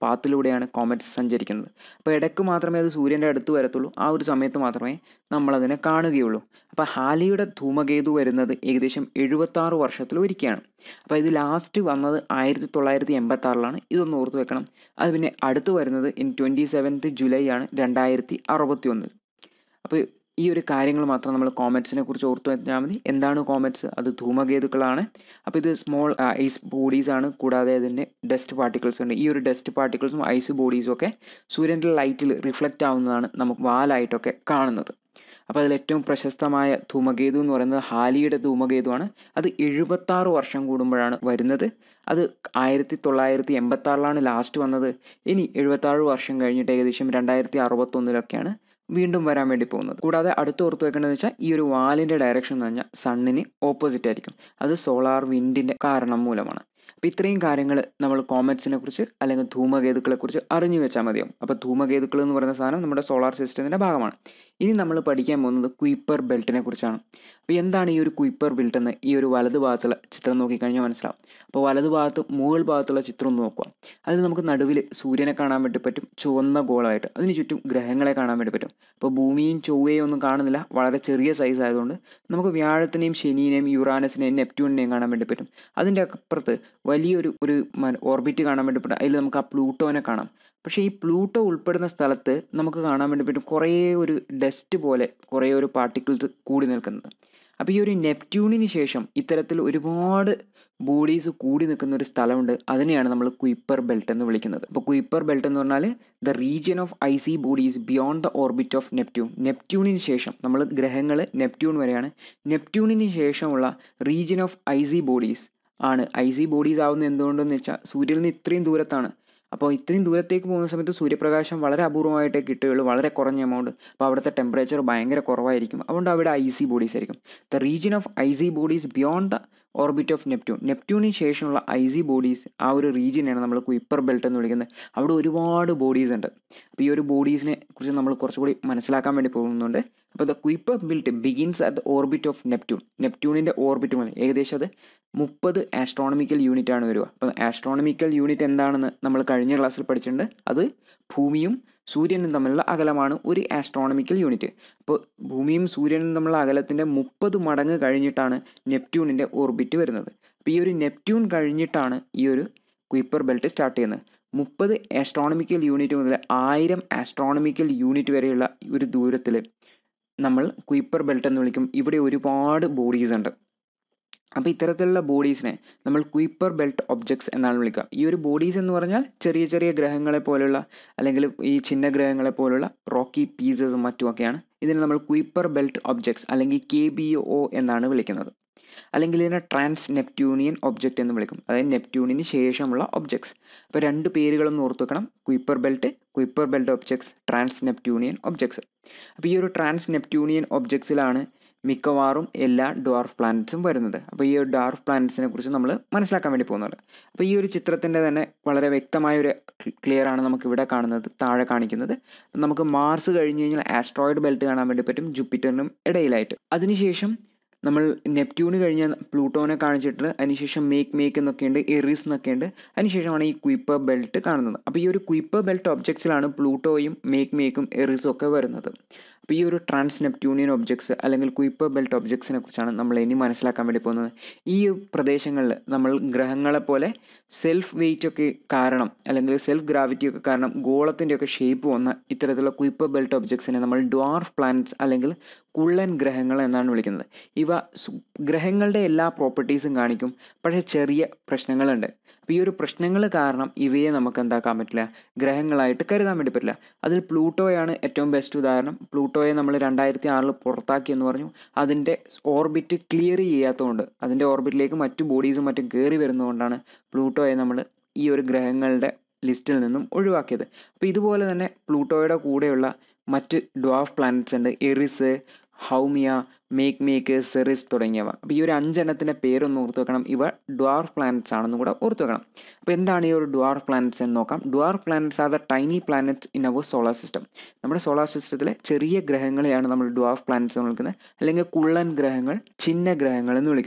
പാത്തിലൂടെയാണ് കോമറ്റ്സ് സഞ്ചരിക്കുന്നത് അപ്പോൾ ഇടയ്ക്ക് മാത്രമേ അത് സൂര്യൻ്റെ അടുത്ത് വരത്തുള്ളൂ ആ ഒരു സമയത്ത് മാത്രമേ നമ്മളതിനെ കാണുകയുള്ളൂ അപ്പോൾ ഹാലിയുടെ ധൂമകേതു വരുന്നത് ഏകദേശം എഴുപത്താറ് വർഷത്തിൽ ഒരിക്കലാണ് അപ്പോൾ ഇത് ലാസ്റ്റ് വന്നത് ആയിരത്തി തൊള്ളായിരത്തി എൺപത്തി ആറിലാണ് ഇതൊന്ന് ഓർത്ത് വെക്കണം അത് പിന്നെ അടുത്ത് വരുന്നത് ഇൻ ട്വൻറ്റി സെവൻത്ത് ജൂലൈ ആണ് രണ്ടായിരത്തി അറുപത്തി ഒന്ന് അപ്പോൾ ഈ ഒരു കാര്യങ്ങൾ മാത്രം നമ്മൾ കോമറ്റ്സിനെ കുറിച്ച് ഓർത്ത് വെച്ചാൽ മതി എന്താണ് കോമറ്റ്സ് അത് ധൂമകേതുക്കളാണ് അപ്പോൾ ഇത് സ്മോൾ ഐസ് ബോഡീസ് ആണ് കൂടാതെ അതിൻ്റെ ഡസ്റ്റ് പാർട്ടിക്കിൾസ് ഉണ്ട് ഈ ഒരു ഡസ്റ്റ് പാർട്ടിക്കിൾസും ഐസ് ബോഡീസും ഒക്കെ സൂര്യൻ്റെ ലൈറ്റിൽ റിഫ്ലക്റ്റ് ആവുന്നതാണ് നമുക്ക് വാലായിട്ടൊക്കെ കാണുന്നത് അപ്പോൾ അതിൽ ഏറ്റവും പ്രശസ്തമായ ധൂമകേതു എന്ന് പറയുന്നത് ഹാലിയുടെ ധൂമകേതുവാണ് അത് എഴുപത്താറ് വർഷം കൂടുമ്പോഴാണ് വരുന്നത് അത് ആയിരത്തി തൊള്ളായിരത്തി എൺപത്തി ആറിലാണ് ലാസ്റ്റ് വന്നത് ഇനി എഴുപത്താറ് വർഷം കഴിഞ്ഞിട്ട് ഏകദേശം രണ്ടായിരത്തി അറുപത്തൊന്നിലൊക്കെയാണ് വീണ്ടും വരാൻ വേണ്ടി പോകുന്നത് കൂടാതെ അടുത്ത് ഓർത്ത് വെക്കേണ്ടതെന്ന് വെച്ചാൽ ഈ ഒരു വാലിൻ്റെ ഡയറക്ഷൻ എന്ന് പറഞ്ഞാൽ സണ്ണിന് ഓപ്പോസിറ്റ് ആയിരിക്കും അത് സോളാർ വിൻഡിൻ്റെ കാരണം മൂലമാണ് അപ്പോൾ ഇത്രയും കാര്യങ്ങൾ നമ്മൾ കോമറ്റ്സിനെ കുറിച്ച് അല്ലെങ്കിൽ ധൂമകേതുക്കളെ കുറിച്ച് അറിഞ്ഞു വെച്ചാൽ മതിയാവും അപ്പോൾ ധൂമകേതുക്കൾ എന്ന് പറയുന്ന സാധനം നമ്മുടെ സോളാർ സിസ്റ്റത്തിൻ്റെ ഭാഗമാണ് ഇനി നമ്മൾ പഠിക്കാൻ പോകുന്നത് കുയിപ്പർ ബെൽറ്റിനെ കുറിച്ചാണ് അപ്പോൾ എന്താണ് ഈ ഒരു കുയിപ്പർ ബെൽറ്റ് എന്ന് ഈ ഒരു വലതു ഭാഗത്തുള്ള ചിത്രം നോക്കിക്കഴിഞ്ഞാൽ മനസ്സിലാവും അപ്പോൾ വലതു ഭാഗത്ത് മുകൾ ഭാഗത്തുള്ള ചിത്രം ഒന്ന് നോക്കുക അതിൽ നമുക്ക് നടുവിൽ സൂര്യനെ കാണാൻ വേണ്ടി പറ്റും ചുവന്ന ഗോളായിട്ട് അതിന് ചുറ്റും ഗ്രഹങ്ങളെ കാണാൻ വേണ്ടി പറ്റും അപ്പോൾ ഭൂമിയും ചൊവ്വയും ഒന്നും കാണുന്നില്ല വളരെ ചെറിയ സൈസ് ആയതുകൊണ്ട് നമുക്ക് വ്യാഴത്തിനെയും ശനിനെയും യുറാനസിനെയും നെപ്റ്റ്യൂണിനെയും കാണാൻ വേണ്ടി പറ്റും അതിൻ്റെ അപ്പുറത്ത് വലിയൊരു ഒരു ഓർബിറ്റ് കാണാൻ വേണ്ടി പറ്റും അതിൽ നമുക്ക് ആ പ്ലൂട്ടോനെ കാണാം പക്ഷേ ഈ പ്ലൂട്ടോ ഉൾപ്പെടുന്ന സ്ഥലത്ത് നമുക്ക് കാണാൻ വേണ്ടി പറ്റും കുറേ ഒരു ഡസ്റ്റ് പോലെ കുറേ ഒരു പാർട്ടിക്കിൾസ് കൂടി നിൽക്കുന്നത് അപ്പോൾ ഈ ഒരു നെപ്റ്റ്യൂണിന് ശേഷം ഇത്തരത്തിൽ ഒരുപാട് ബോഡീസ് കൂടി നിൽക്കുന്ന ഒരു സ്ഥലമുണ്ട് അതിനെയാണ് നമ്മൾ കുയിപ്പർ ബെൽറ്റ് എന്ന് വിളിക്കുന്നത് അപ്പോൾ കുയിപ്പർ ബെൽറ്റ് എന്ന് പറഞ്ഞാൽ the region of icy bodies beyond the orbit of Neptune നെപ്റ്റ്യൂണിന് ശേഷം നമ്മൾ ഗ്രഹങ്ങൾ നെപ്റ്റ്യൂൺ വരെയാണ് നെപ്റ്റ്യൂണിന് ശേഷമുള്ള region of icy bodies ആണ് ഐ സി ബോഡീസ് ആവുന്നത് എന്തുകൊണ്ടെന്ന് വെച്ചാൽ സൂര്യനിൽ നിന്ന് ഇത്രയും ദൂരത്താണ് അപ്പോൾ ഇത്രയും ദൂരത്തേക്ക് പോകുന്ന സമയത്ത് സൂര്യപ്രകാശം വളരെ അപൂർവമായിട്ടേ കിട്ടുകയുള്ളൂ വളരെ കുറഞ്ഞ എമൗണ്ട് അപ്പോൾ അവിടുത്തെ ടെമ്പറേച്ചർ ഭയങ്കര കുറവായിരിക്കും അതുകൊണ്ട് അവിടെ ഐ സി ബോഡീസ് ആയിരിക്കും the region of icy bodies beyond the orbit of Neptune നെപ്റ്റ്യൂണിന് ശേഷമുള്ള ഐ സി ബോഡീസ് ആ ഒരു റീജിയനാണ് നമ്മൾ കുയിപ്പർ ബെൽറ്റ് എന്ന് വിളിക്കുന്നത് അവിടെ ഒരുപാട് ബോഡീസ് ഉണ്ട് അപ്പോൾ ഈ ഒരു ബോഡീസിനെ കുറിച്ച് നമ്മൾ കുറച്ചുകൂടി മനസ്സിലാക്കാൻ വേണ്ടി പോകുന്നുണ്ട് അപ്പോൾ the Kuiper belt begins at the orbit of Neptune നെപ്റ്റ്യൂണിൻ്റെ ഓർബിറ്റ് മുതൽ ഏകദേശം അത് മുപ്പത് ആസ്ട്രോണമിക്കൽ യൂണിറ്റ് ആണ് വരിക അപ്പോൾ ആസ്ട്രോണമിക്കൽ യൂണിറ്റ് എന്താണെന്ന് നമ്മൾ കഴിഞ്ഞ ക്ലാസ്സിൽ പഠിച്ചിട്ടുണ്ട് അത് ഭൂമിയും സൂര്യനും തമ്മിലുള്ള അകലമാണ് ഒരു ആസ്ട്രോണമിക്കൽ യൂണിറ്റ് അപ്പോൾ ഭൂമിയും സൂര്യനും തമ്മിലുള്ള അകലത്തിൻ്റെ മുപ്പത് മടങ്ങ് കഴിഞ്ഞിട്ടാണ് നെപ്റ്റ്യൂണിൻ്റെ ഓർബിറ്റ് വരുന്നത് അപ്പോൾ ഈ ഒരു നെപ്റ്റ്യൂൺ കഴിഞ്ഞിട്ടാണ് ഈ ഒരു കുയിപ്പർ ബെൽറ്റ് സ്റ്റാർട്ട് ചെയ്യുന്നത് മുപ്പത് ആസ്ട്രോണമിക്കൽ യൂണിറ്റ് മുതൽ ആയിരം ആസ്ട്രോണമിക്കൽ യൂണിറ്റ് വരെയുള്ള ഒരു ദൂരത്തിൽ നമ്മൾ കുയിപ്പർ ബെൽറ്റ് എന്ന് വിളിക്കും ഇവിടെ ഒരുപാട് ബോഡീസ് ഉണ്ട് അപ്പോൾ ഇത്തരത്തിലുള്ള ബോഡീസിനെ നമ്മൾ കുയിപ്പർ ബെൽറ്റ് ഒബ്ജക്ട്സ് എന്നാണ് വിളിക്കുക ഈ ഒരു ബോഡീസ് എന്ന് പറഞ്ഞാൽ ചെറിയ ചെറിയ ഗ്രഹങ്ങളെ പോലുള്ള അല്ലെങ്കിൽ ഈ ചിന്ന ഗ്രഹങ്ങളെ പോലുള്ള റോക്കി പീസസും മറ്റുമൊക്കെയാണ് ഇതിനെ നമ്മൾ കുയിപ്പർ ബെൽറ്റ് ഒബ്ജക്ട്സ് അല്ലെങ്കിൽ കെ ബി ഒ എന്നാണ് വിളിക്കുന്നത് അല്ലെങ്കിൽ ഇതിനെ ട്രാൻസ് നെപ്റ്റ്യൂണിയൻ ഒബ്ജക്റ്റ് എന്ന് വിളിക്കും അതായത് നെപ്റ്റ്യൂണിന് ശേഷമുള്ള ഒബ്ജക്ട്സ് അപ്പോൾ രണ്ട് പേരുകളൊന്നും ഓർത്ത് വെക്കണം Kuiper belt Kuiper belt objects trans Neptunian objects അപ്പോൾ ഈ ഒരു ട്രാൻസ് നെപ്റ്റ്യൂണിയൻ ഒബ്ജക്ട്സിലാണ് മിക്കവാറും എല്ലാ ഡ്വാർഫ് പ്ലാനറ്റ്സും വരുന്നത് അപ്പോൾ ഈ ഒരു ഡ്വാർഫ് പ്ലാനറ്റ്സിനെ കുറിച്ച് നമ്മൾ മനസ്സിലാക്കാൻ വേണ്ടി പോകുന്നുണ്ട് അപ്പോൾ ഈ ഒരു ചിത്രത്തിൻ്റെ തന്നെ വളരെ വ്യക്തമായ ഒരു ക്ലിയർ ആണ് നമുക്ക് ഇവിടെ കാണുന്നത് താഴെ കാണിക്കുന്നത് നമുക്ക് മാർസ് കഴിഞ്ഞ് കഴിഞ്ഞാൽ ആസ്ട്രോയിഡ് ബെൽറ്റ് കാണാൻ വേണ്ടി പറ്റും ജൂപ്പിറ്ററിനും ഇടയിലായിട്ട് അതിനുശേഷം നമ്മൾ നെപ്റ്റ്യൂണ് കഴിഞ്ഞ പ്ലൂട്ടോനെ കാണിച്ചിട്ട് അതിനുശേഷം മേക്ക് മേക്ക് എന്നൊക്കെയുണ്ട് എറിസ് എന്നൊക്കെയുണ്ട് അതിനുശേഷമാണ് ഈ കുയിപ്പർ ബെൽറ്റ് കാണുന്നത് അപ്പോൾ ഈ ഒരു കുയിപ്പർ ബെൽറ്റ് ഒബ്ജക്ട്സിലാണ് പ്ലൂട്ടോയും മേക്ക് മേക്കും എറിസും ഒക്കെ വരുന്നത് അപ്പോൾ ഈ ഒരു ട്രാൻസ് നെപ്റ്റ്യൂണിയൻ ഒബ്ജക്ട്സ് അല്ലെങ്കിൽ കുയിപ്പർ ബെൽറ്റ് ഒബ്ജക്ട്സിനെ കുറിച്ചാണ് നമ്മൾ ഇനി മനസ്സിലാക്കാൻ വേണ്ടി പോകുന്നത് ഈ പ്രദേശങ്ങളിൽ നമ്മൾ ഗ്രഹങ്ങളെ പോലെ സെൽഫ് വെയിറ്റ് ഒക്കെ കാരണം അല്ലെങ്കിൽ സെൽഫ് ഗ്രാവിറ്റി ഒക്കെ കാരണം ഗോളത്തിൻ്റെ ഒക്കെ ഷേപ്പ് വന്ന ഇത്തരത്തിലുള്ള കുയിപ്പർ ബെൽറ്റ് ഒബ്ജക്ട്സിനെ നമ്മൾ ഡ്വാർഫ് പ്ലാനറ്റ്സ് അല്ലെങ്കിൽ കുള്ളൻ ഗ്രഹങ്ങൾ എന്നാണ് വിളിക്കുന്നത് ഇവ ഗ്രഹങ്ങളുടെ എല്ലാ പ്രോപ്പർട്ടീസും കാണിക്കും പക്ഷേ ചെറിയ പ്രശ്നങ്ങളുണ്ട് അപ്പോൾ ഈ ഒരു പ്രശ്നങ്ങൾ കാരണം ഇവയെ നമുക്ക് എന്താക്കാൻ പറ്റില്ല ഗ്രഹങ്ങളായിട്ട് കരുതാൻ വേണ്ടി പറ്റില്ല അതിൽ പ്ലൂട്ടോയാണ് ഏറ്റവും ബെസ്റ്റ് ഉദാഹരണം പ്ലൂട്ടോയെ നമ്മൾ രണ്ടായിരത്തി ആറിൽ പുറത്താക്കി എന്ന് പറഞ്ഞു അതിൻ്റെ ഓർബിറ്റ് ക്ലിയർ ചെയ്യാത്തതുകൊണ്ട് അതിൻ്റെ ഓർബിറ്റിലേക്ക് മറ്റു ബോഡീസും മറ്റും കയറി വരുന്നതുകൊണ്ടാണ് പ്ലൂട്ടോയെ നമ്മൾ ഈ ഒരു ഗ്രഹങ്ങളുടെ ലിസ്റ്റിൽ നിന്നും ഒഴിവാക്കിയത് അപ്പോൾ ഇതുപോലെ തന്നെ പ്ലൂട്ടോയുടെ കൂടെയുള്ള മറ്റ് ഡ്വാഫ് പ്ലാനറ്റ്സ് ഉണ്ട് Eris Haumea Makemake Ceres തുടങ്ങിയവ അപ്പോൾ ഈ ഒരു അഞ്ചെണ്ണത്തിൻ്റെ പേരൊന്ന് ഓർത്ത് വെക്കണം ഇവ ഡ്വാർഫ് പ്ലാനറ്റ്സ് ആണെന്ന് കൂടെ ഓർത്ത് വെക്കണം അപ്പോൾ എന്താണ് ഈ ഒരു ഡ്വാർഫ് പ്ലാനറ്റ്സ് എന്ന് നോക്കാം dwarf planets are the tiny planets in our solar system നമ്മുടെ സോളാർ സിസ്റ്റത്തിലെ ചെറിയ ഗ്രഹങ്ങളെയാണ് നമ്മൾ ഡ്വാർഫ് പ്ലാനറ്റ്സ് എന്ന് വിളിക്കുന്നത് അല്ലെങ്കിൽ കുള്ളൻ ഗ്രഹങ്ങൾ ചിന്ന ഗ്രഹങ്ങൾ എന്ന് വിളിക്കുന്നത്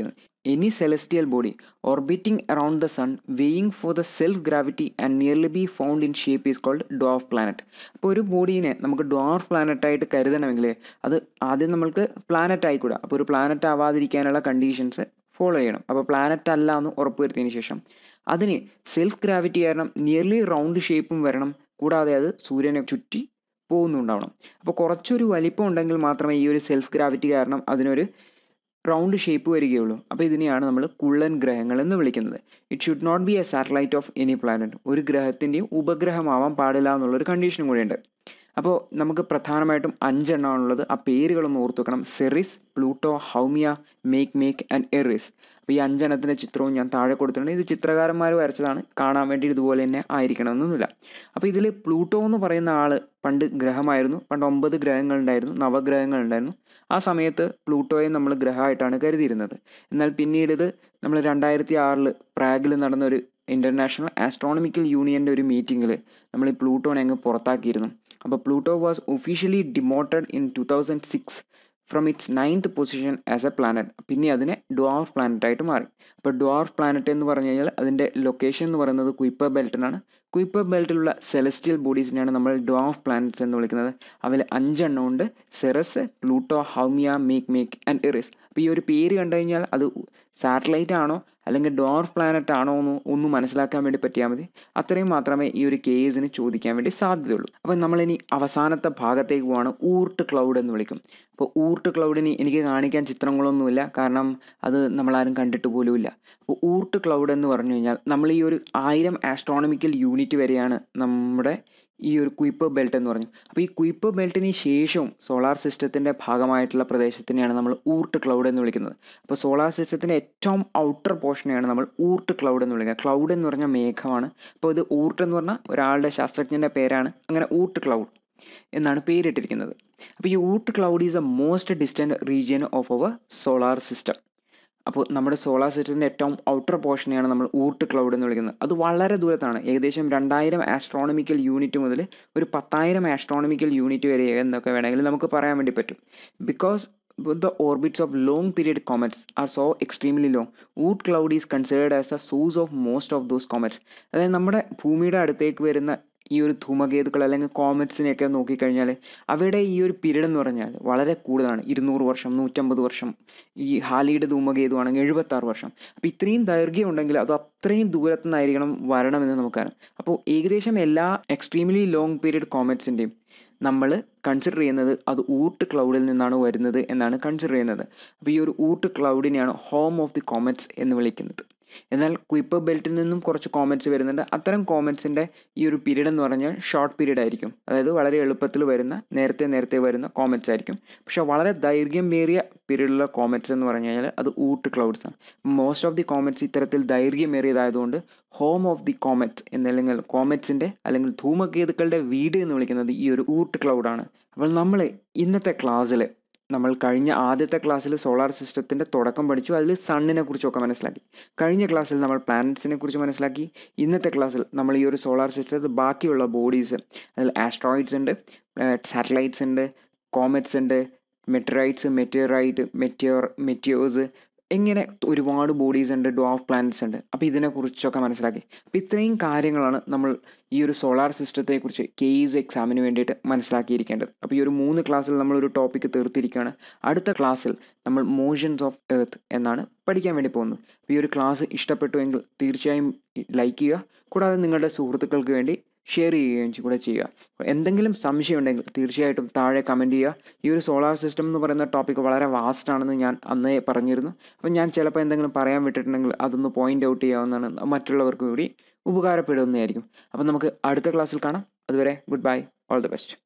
any celestial body orbiting around the sun weighing for the self gravity and nearly be found in shape is called dwarf planet അപ്പോൾ ഒരു ബോഡീനെ നമുക്ക് ഡ്വാർഫ് പ്ലാനറ്റ് ആയിട്ട് കരുതണമെങ്കിൽ അത് ആദ്യം നമ്മൾക്ക് പ്ലാനറ്റ് ആയിക്കൂടാ അപ്പോൾ ഒരു പ്ലാനറ്റ് ആവാതിരിക്കാനുള്ള കണ്ടീഷൻസ് ഫോളോ ചെയ്യണം അപ്പോൾ പ്ലാനറ്റ് അല്ല എന്ന് ഉറപ്പുവരുത്തിയതിന് ശേഷം അതിന് സെൽഫ് ഗ്രാവിറ്റി കാരണം നിയർലി റൗണ്ട് ഷേപ്പും വരണം കൂടാതെ അത് സൂര്യനെ ചുറ്റി പോകുന്നുണ്ടാവണം അപ്പോൾ കുറച്ചൊരു വലിപ്പം ഉണ്ടെങ്കിൽ മാത്രമേ ഈ ഒരു സെൽഫ് ഗ്രാവിറ്റി കാരണം അതിനൊരു റൗണ്ട് ഷേപ്പ് വരികയുള്ളൂ അപ്പോൾ ഇതിനെയാണ് നമ്മൾ കുള്ളൻ ഗ്രഹങ്ങൾ എന്ന് വിളിക്കുന്നത് it should not be a satellite of any planet ഒരു ഗ്രഹത്തിൻ്റെയും ഉപഗ്രഹമാവാൻ പാടില്ല എന്നുള്ളൊരു കണ്ടീഷനും കൂടിയുണ്ട് അപ്പോൾ നമുക്ക് പ്രധാനമായിട്ടും അഞ്ചെണ്ണമാണുള്ളത് ആ പേരുകളൊന്ന് ഓർത്ത് വെക്കണം Ceres Pluto Haumea Makemake and Eris അപ്പോൾ ഈ അഞ്ചെണ്ണത്തിൻ്റെ ചിത്രവും ഞാൻ താഴെ കൊടുത്തിട്ടുണ്ട് ഇത് ചിത്രകാരന്മാർ വരച്ചതാണ് കാണാൻ വേണ്ടി ഇതുപോലെ തന്നെ ആയിരിക്കണമെന്നൊന്നുമില്ല അപ്പോൾ ഇതിൽ പ്ലൂട്ടോ എന്ന് പറയുന്ന ആൾ പണ്ട് ഗ്രഹമായിരുന്നു പണ്ട് ഒമ്പത് ഗ്രഹങ്ങളുണ്ടായിരുന്നു നവഗ്രഹങ്ങളുണ്ടായിരുന്നു ആ സമയത്ത് പ്ലൂട്ടോയെ നമ്മൾ ഗ്രഹമായിട്ടാണ് കരുതിയിരുന്നത് എന്നാൽ പിന്നീട് ഇത് നമ്മൾ രണ്ടായിരത്തി ആറിൽ പ്രാഗിൽ നടന്ന ഒരു ഇൻ്റർനാഷണൽ ആസ്ട്രോണമിക്കൽ യൂണിയൻ്റെ ഒരു മീറ്റിങ്ങിൽ നമ്മൾ ഈ പ്ലൂട്ടോനെ അങ്ങ് പുറത്താക്കിയിരുന്നു അപ്പോൾ Pluto was officially demoted in two thousand six from its ninth position as a planet പിന്നെ അതിനെ ഡ്വാർഫ് പ്ലാനറ്റ് ആയിട്ട് മാറി അപ്പോൾ ഡ്വാർഫ് പ്ലാനറ്റ് എന്ന് പറഞ്ഞു കഴിഞ്ഞാൽ അതിൻ്റെ ലൊക്കേഷൻ എന്ന് പറയുന്നത് കുയിപ്പർ ബെൽറ്റിനാണ് കുയിപ്പർ ബെൽറ്റിലുള്ള സെലസ്റ്റിയൽ ബോഡീസിനെയാണ് നമ്മൾ ഡ്വാർഫ് പ്ലാനറ്റ്സ് എന്ന് വിളിക്കുന്നത് അവയിൽ അഞ്ചെണ്ണം ഉണ്ട് Ceres Pluto Haumea Makemake and Eris അപ്പോൾ ഈ ഒരു പേര് കണ്ടു കഴിഞ്ഞാൽ അത് സാറ്റലൈറ്റ് ആണോ അല്ലെങ്കിൽ ഡോർഫ് പ്ലാനറ്റ് ആണോ എന്ന് ഒന്ന് മനസ്സിലാക്കാൻ വേണ്ടി പറ്റിയാൽ മതി അത്രയും മാത്രമേ ഈ ഒരു കേസിന് ചോദിക്കാൻ വേണ്ടി സാധ്യതയുള്ളൂ അപ്പോൾ നമ്മളിനി അവസാനത്തെ ഭാഗത്തേക്ക് പോവാണ് ഊർട്ട് ക്ലൗഡ് എന്ന് വിളിക്കും അപ്പോൾ ഊർട്ട് ക്ലൗഡിന് എനിക്ക് കാണിക്കാൻ ചിത്രങ്ങളൊന്നുമില്ല കാരണം അത് നമ്മളാരും കണ്ടിട്ട് പോലുമില്ല അപ്പോൾ ഊർട്ട് ക്ലൗഡ് എന്ന് പറഞ്ഞു കഴിഞ്ഞാൽ നമ്മൾ ഈ ഒരു ആയിരം ആസ്ട്രോണമിക്കൽ യൂണിറ്റ് വരെയാണ് നമ്മുടെ ഈ ഒരു കുയിപ്പർ ബെൽറ്റ് എന്ന് പറഞ്ഞു അപ്പോൾ ഈ കുയിപ്പർ ബെൽറ്റിന് ശേഷവും സോളാർ സിസ്റ്റത്തിൻ്റെ ഭാഗമായിട്ടുള്ള പ്രദേശത്തിനെയാണ് നമ്മൾ ഊർട്ട് ക്ലൗഡ് എന്ന് വിളിക്കുന്നത് അപ്പോൾ സോളാർ സിസ്റ്റത്തിൻ്റെ ഏറ്റവും ഔട്ടർ പോർഷനെയാണ് നമ്മൾ ഊർട്ട് ക്ലൗഡ് എന്ന് വിളിക്കുന്നത് ക്ലൗഡ് എന്ന് പറഞ്ഞാൽ മേഘമാണ് അപ്പോൾ ഇത് ഊർട്ട് എന്ന് പറഞ്ഞാൽ ഒരാളുടെ ശാസ്ത്രജ്ഞൻ്റെ പേരാണ് അങ്ങനെ ഊർട്ട് ക്ലൗഡ് എന്നാണ് പേരിട്ടിരിക്കുന്നത് അപ്പോൾ ഈ Oort cloud is a most distant region of our solar system അപ്പോൾ നമ്മുടെ സോളാർ സിസ്റ്റത്തിൻ്റെ ഏറ്റവും ഔട്ടർ പോർഷനെയാണ് നമ്മൾ ഊർട്ട് ക്ലൗഡ് എന്ന് വിളിക്കുന്നത് അത് വളരെ ദൂരത്താണ് ഏകദേശം രണ്ടായിരം ആസ്ട്രോണമിക്കൽ യൂണിറ്റ് മുതൽ ഒരു പത്തായിരം ആസ്ട്രോണമിക്കൽ യൂണിറ്റ് വരെ എന്നൊക്കെ വേണമെങ്കിൽ നമുക്ക് പറയാൻ വേണ്ടി പറ്റും because the orbits of long period comets are so extremely long wood cloud is considered as a source of most of those comets അതായത് നമ്മുടെ ഭൂമിയുടെ അടുത്തേക്ക് വരുന്ന ഈ ഒരു ധൂമകേതുക്കൾ അല്ലെങ്കിൽ കോമറ്റ്സിനെയൊക്കെ നോക്കിക്കഴിഞ്ഞാൽ അവയുടെ ഈ ഒരു പീരീഡ് എന്ന് പറഞ്ഞാൽ വളരെ കൂടുതലാണ് ഇരുന്നൂറ് വർഷം നൂറ്റമ്പത് വർഷം ഈ ഹാലിയുടെ ധൂമകേതു ആണെങ്കിൽ എഴുപത്താറ് വർഷം അപ്പോൾ ഇത്രയും ദൈർഘ്യം ഉണ്ടെങ്കിൽ അത് അത്രയും ദൂരത്തു നിന്നായിരിക്കണം വരണമെന്ന് നമുക്കറിയാം അപ്പോൾ ഏകദേശം എല്ലാ എക്സ്ട്രീംലി ലോങ് പീരീഡ് കോമറ്റ്സിൻ്റെയും നമ്മൾ കൺസിഡർ ചെയ്യുന്നത് അത് ഊട്ട് ക്ലൗഡിൽ നിന്നാണ് വരുന്നത് എന്നാണ് കൺസിഡർ ചെയ്യുന്നത് അപ്പോൾ ഈ ഒരു ഊട്ട് ക്ലൗഡിനെയാണ് ഹോം ഓഫ് ദി കോമറ്റ്സ് എന്ന് വിളിക്കുന്നത് എന്നാൽ കുയിപ്പർ ബെൽറ്റിൽ നിന്നും കുറച്ച് കോമറ്റ്സ് വരുന്നുണ്ട് അത്തരം കോമറ്റ്സിൻ്റെ ഈ ഒരു പീരീഡ് എന്ന് പറഞ്ഞാൽ ഷോർട്ട് പീരീഡ് ആയിരിക്കും അതായത് വളരെ എളുപ്പത്തിൽ വരുന്ന നേരത്തെ നേരത്തെ വരുന്ന കോമറ്റ്സ് ആയിരിക്കും പക്ഷെ വളരെ ദൈർഘ്യമേറിയ പീരീഡിലുള്ള കോമറ്റ്സ് എന്ന് പറഞ്ഞു കഴിഞ്ഞാൽ അത് ഊട്ട് ക്ലൗഡ്സ് ആണ് മോസ്റ്റ് ഓഫ് ദി കോമറ്റ്സ് ഇത്തരത്തിൽ ദൈർഘ്യമേറിയതായതുകൊണ്ട് ഹോം ഓഫ് ദി കോമറ്റ്സ് എന്നല്ലെങ്കിൽ കോമറ്റ്സിൻ്റെ അല്ലെങ്കിൽ ധൂമകേതുക്കളുടെ വീട് എന്ന് വിളിക്കുന്നത് ഈ ഒരു ഊട്ട് ക്ലൗഡാണ് അപ്പോൾ നമ്മൾ ഇന്നത്തെ ക്ലാസ്സിൽ നമ്മൾ കഴിഞ്ഞ ആദ്യത്തെ ക്ലാസ്സിൽ സോളാർ സിസ്റ്റത്തിൻ്റെ തുടക്കം പഠിച്ചു അതിൽ സണ്ണിനെ കുറിച്ചൊക്കെ മനസ്സിലാക്കി കഴിഞ്ഞ ക്ലാസ്സിൽ നമ്മൾ പ്ലാനറ്റ്സിനെ കുറിച്ച് മനസ്സിലാക്കി ഇന്നത്തെ ക്ലാസ്സിൽ നമ്മൾ ഈ ഒരു സോളാർ സിസ്റ്റത്തിൽ ബാക്കിയുള്ള ബോഡീസ് അതിൽ ആസ്ട്രോയിഡ്സ് ഉണ്ട് സാറ്റലൈറ്റ്സ് ഉണ്ട് കോമറ്റ്സ് ഉണ്ട് മെറ്ററൈറ്റ്സ് മെറ്റിയറൈറ്റ് മെറ്റിയോർ മെറ്റിയോസ് ഇങ്ങനെ ഒരുപാട് ബോഡീസ് ഉണ്ട് ഡോഫ് പ്ലാനറ്റ്സ് ഉണ്ട് അപ്പോൾ ഇതിനെക്കുറിച്ചൊക്കെ മനസ്സിലാക്കി അപ്പോൾ ഇത്രയും കാര്യങ്ങളാണ് നമ്മൾ ഈ ഒരു സോളാർ സിസ്റ്റത്തെക്കുറിച്ച് കേസ് എക്സാമിന് വേണ്ടിയിട്ട് മനസ്സിലാക്കിയിരിക്കേണ്ടത് അപ്പോൾ ഈ ഒരു മൂന്ന് ക്ലാസ്സിൽ നമ്മളൊരു ടോപ്പിക്ക് തീർത്തിരിക്കുകയാണ് അടുത്ത ക്ലാസ്സിൽ നമ്മൾ മോഷൻസ് ഓഫ് എർത്ത് എന്നാണ് പഠിക്കാൻ വേണ്ടി പോകുന്നത് അപ്പോൾ ഈ ഒരു ക്ലാസ് ഇഷ്ടപ്പെട്ടുവെങ്കിൽ തീർച്ചയായും ലൈക്ക് ചെയ്യുക കൂടാതെ നിങ്ങളുടെ സുഹൃത്തുക്കൾക്ക് വേണ്ടി ഷെയർ ചെയ്യുകയും കൂടെ ചെയ്യുക എന്തെങ്കിലും സംശയം ഉണ്ടെങ്കിൽ തീർച്ചയായിട്ടും താഴെ കമൻറ്റ് ചെയ്യുക ഈ ഒരു സോളാർ സിസ്റ്റം എന്ന് പറയുന്ന ടോപ്പിക് വളരെ വാസ്റ്റ് ആണെന്ന് ഞാൻ അന്നേ പറഞ്ഞിരുന്നു അപ്പം ഞാൻ ചിലപ്പോൾ എന്തെങ്കിലും പറയാൻ വിട്ടിട്ടുണ്ടെങ്കിൽ അതൊന്ന് പോയിൻ്റ് ഔട്ട് ചെയ്യാവുന്നതാണ് മറ്റുള്ളവർക്ക് കൂടി ഉപകാരപ്പെടുന്നതായിരിക്കും അപ്പം നമുക്ക് അടുത്ത ക്ലാസ്സിൽ കാണാം അതുവരെ goodbye all the best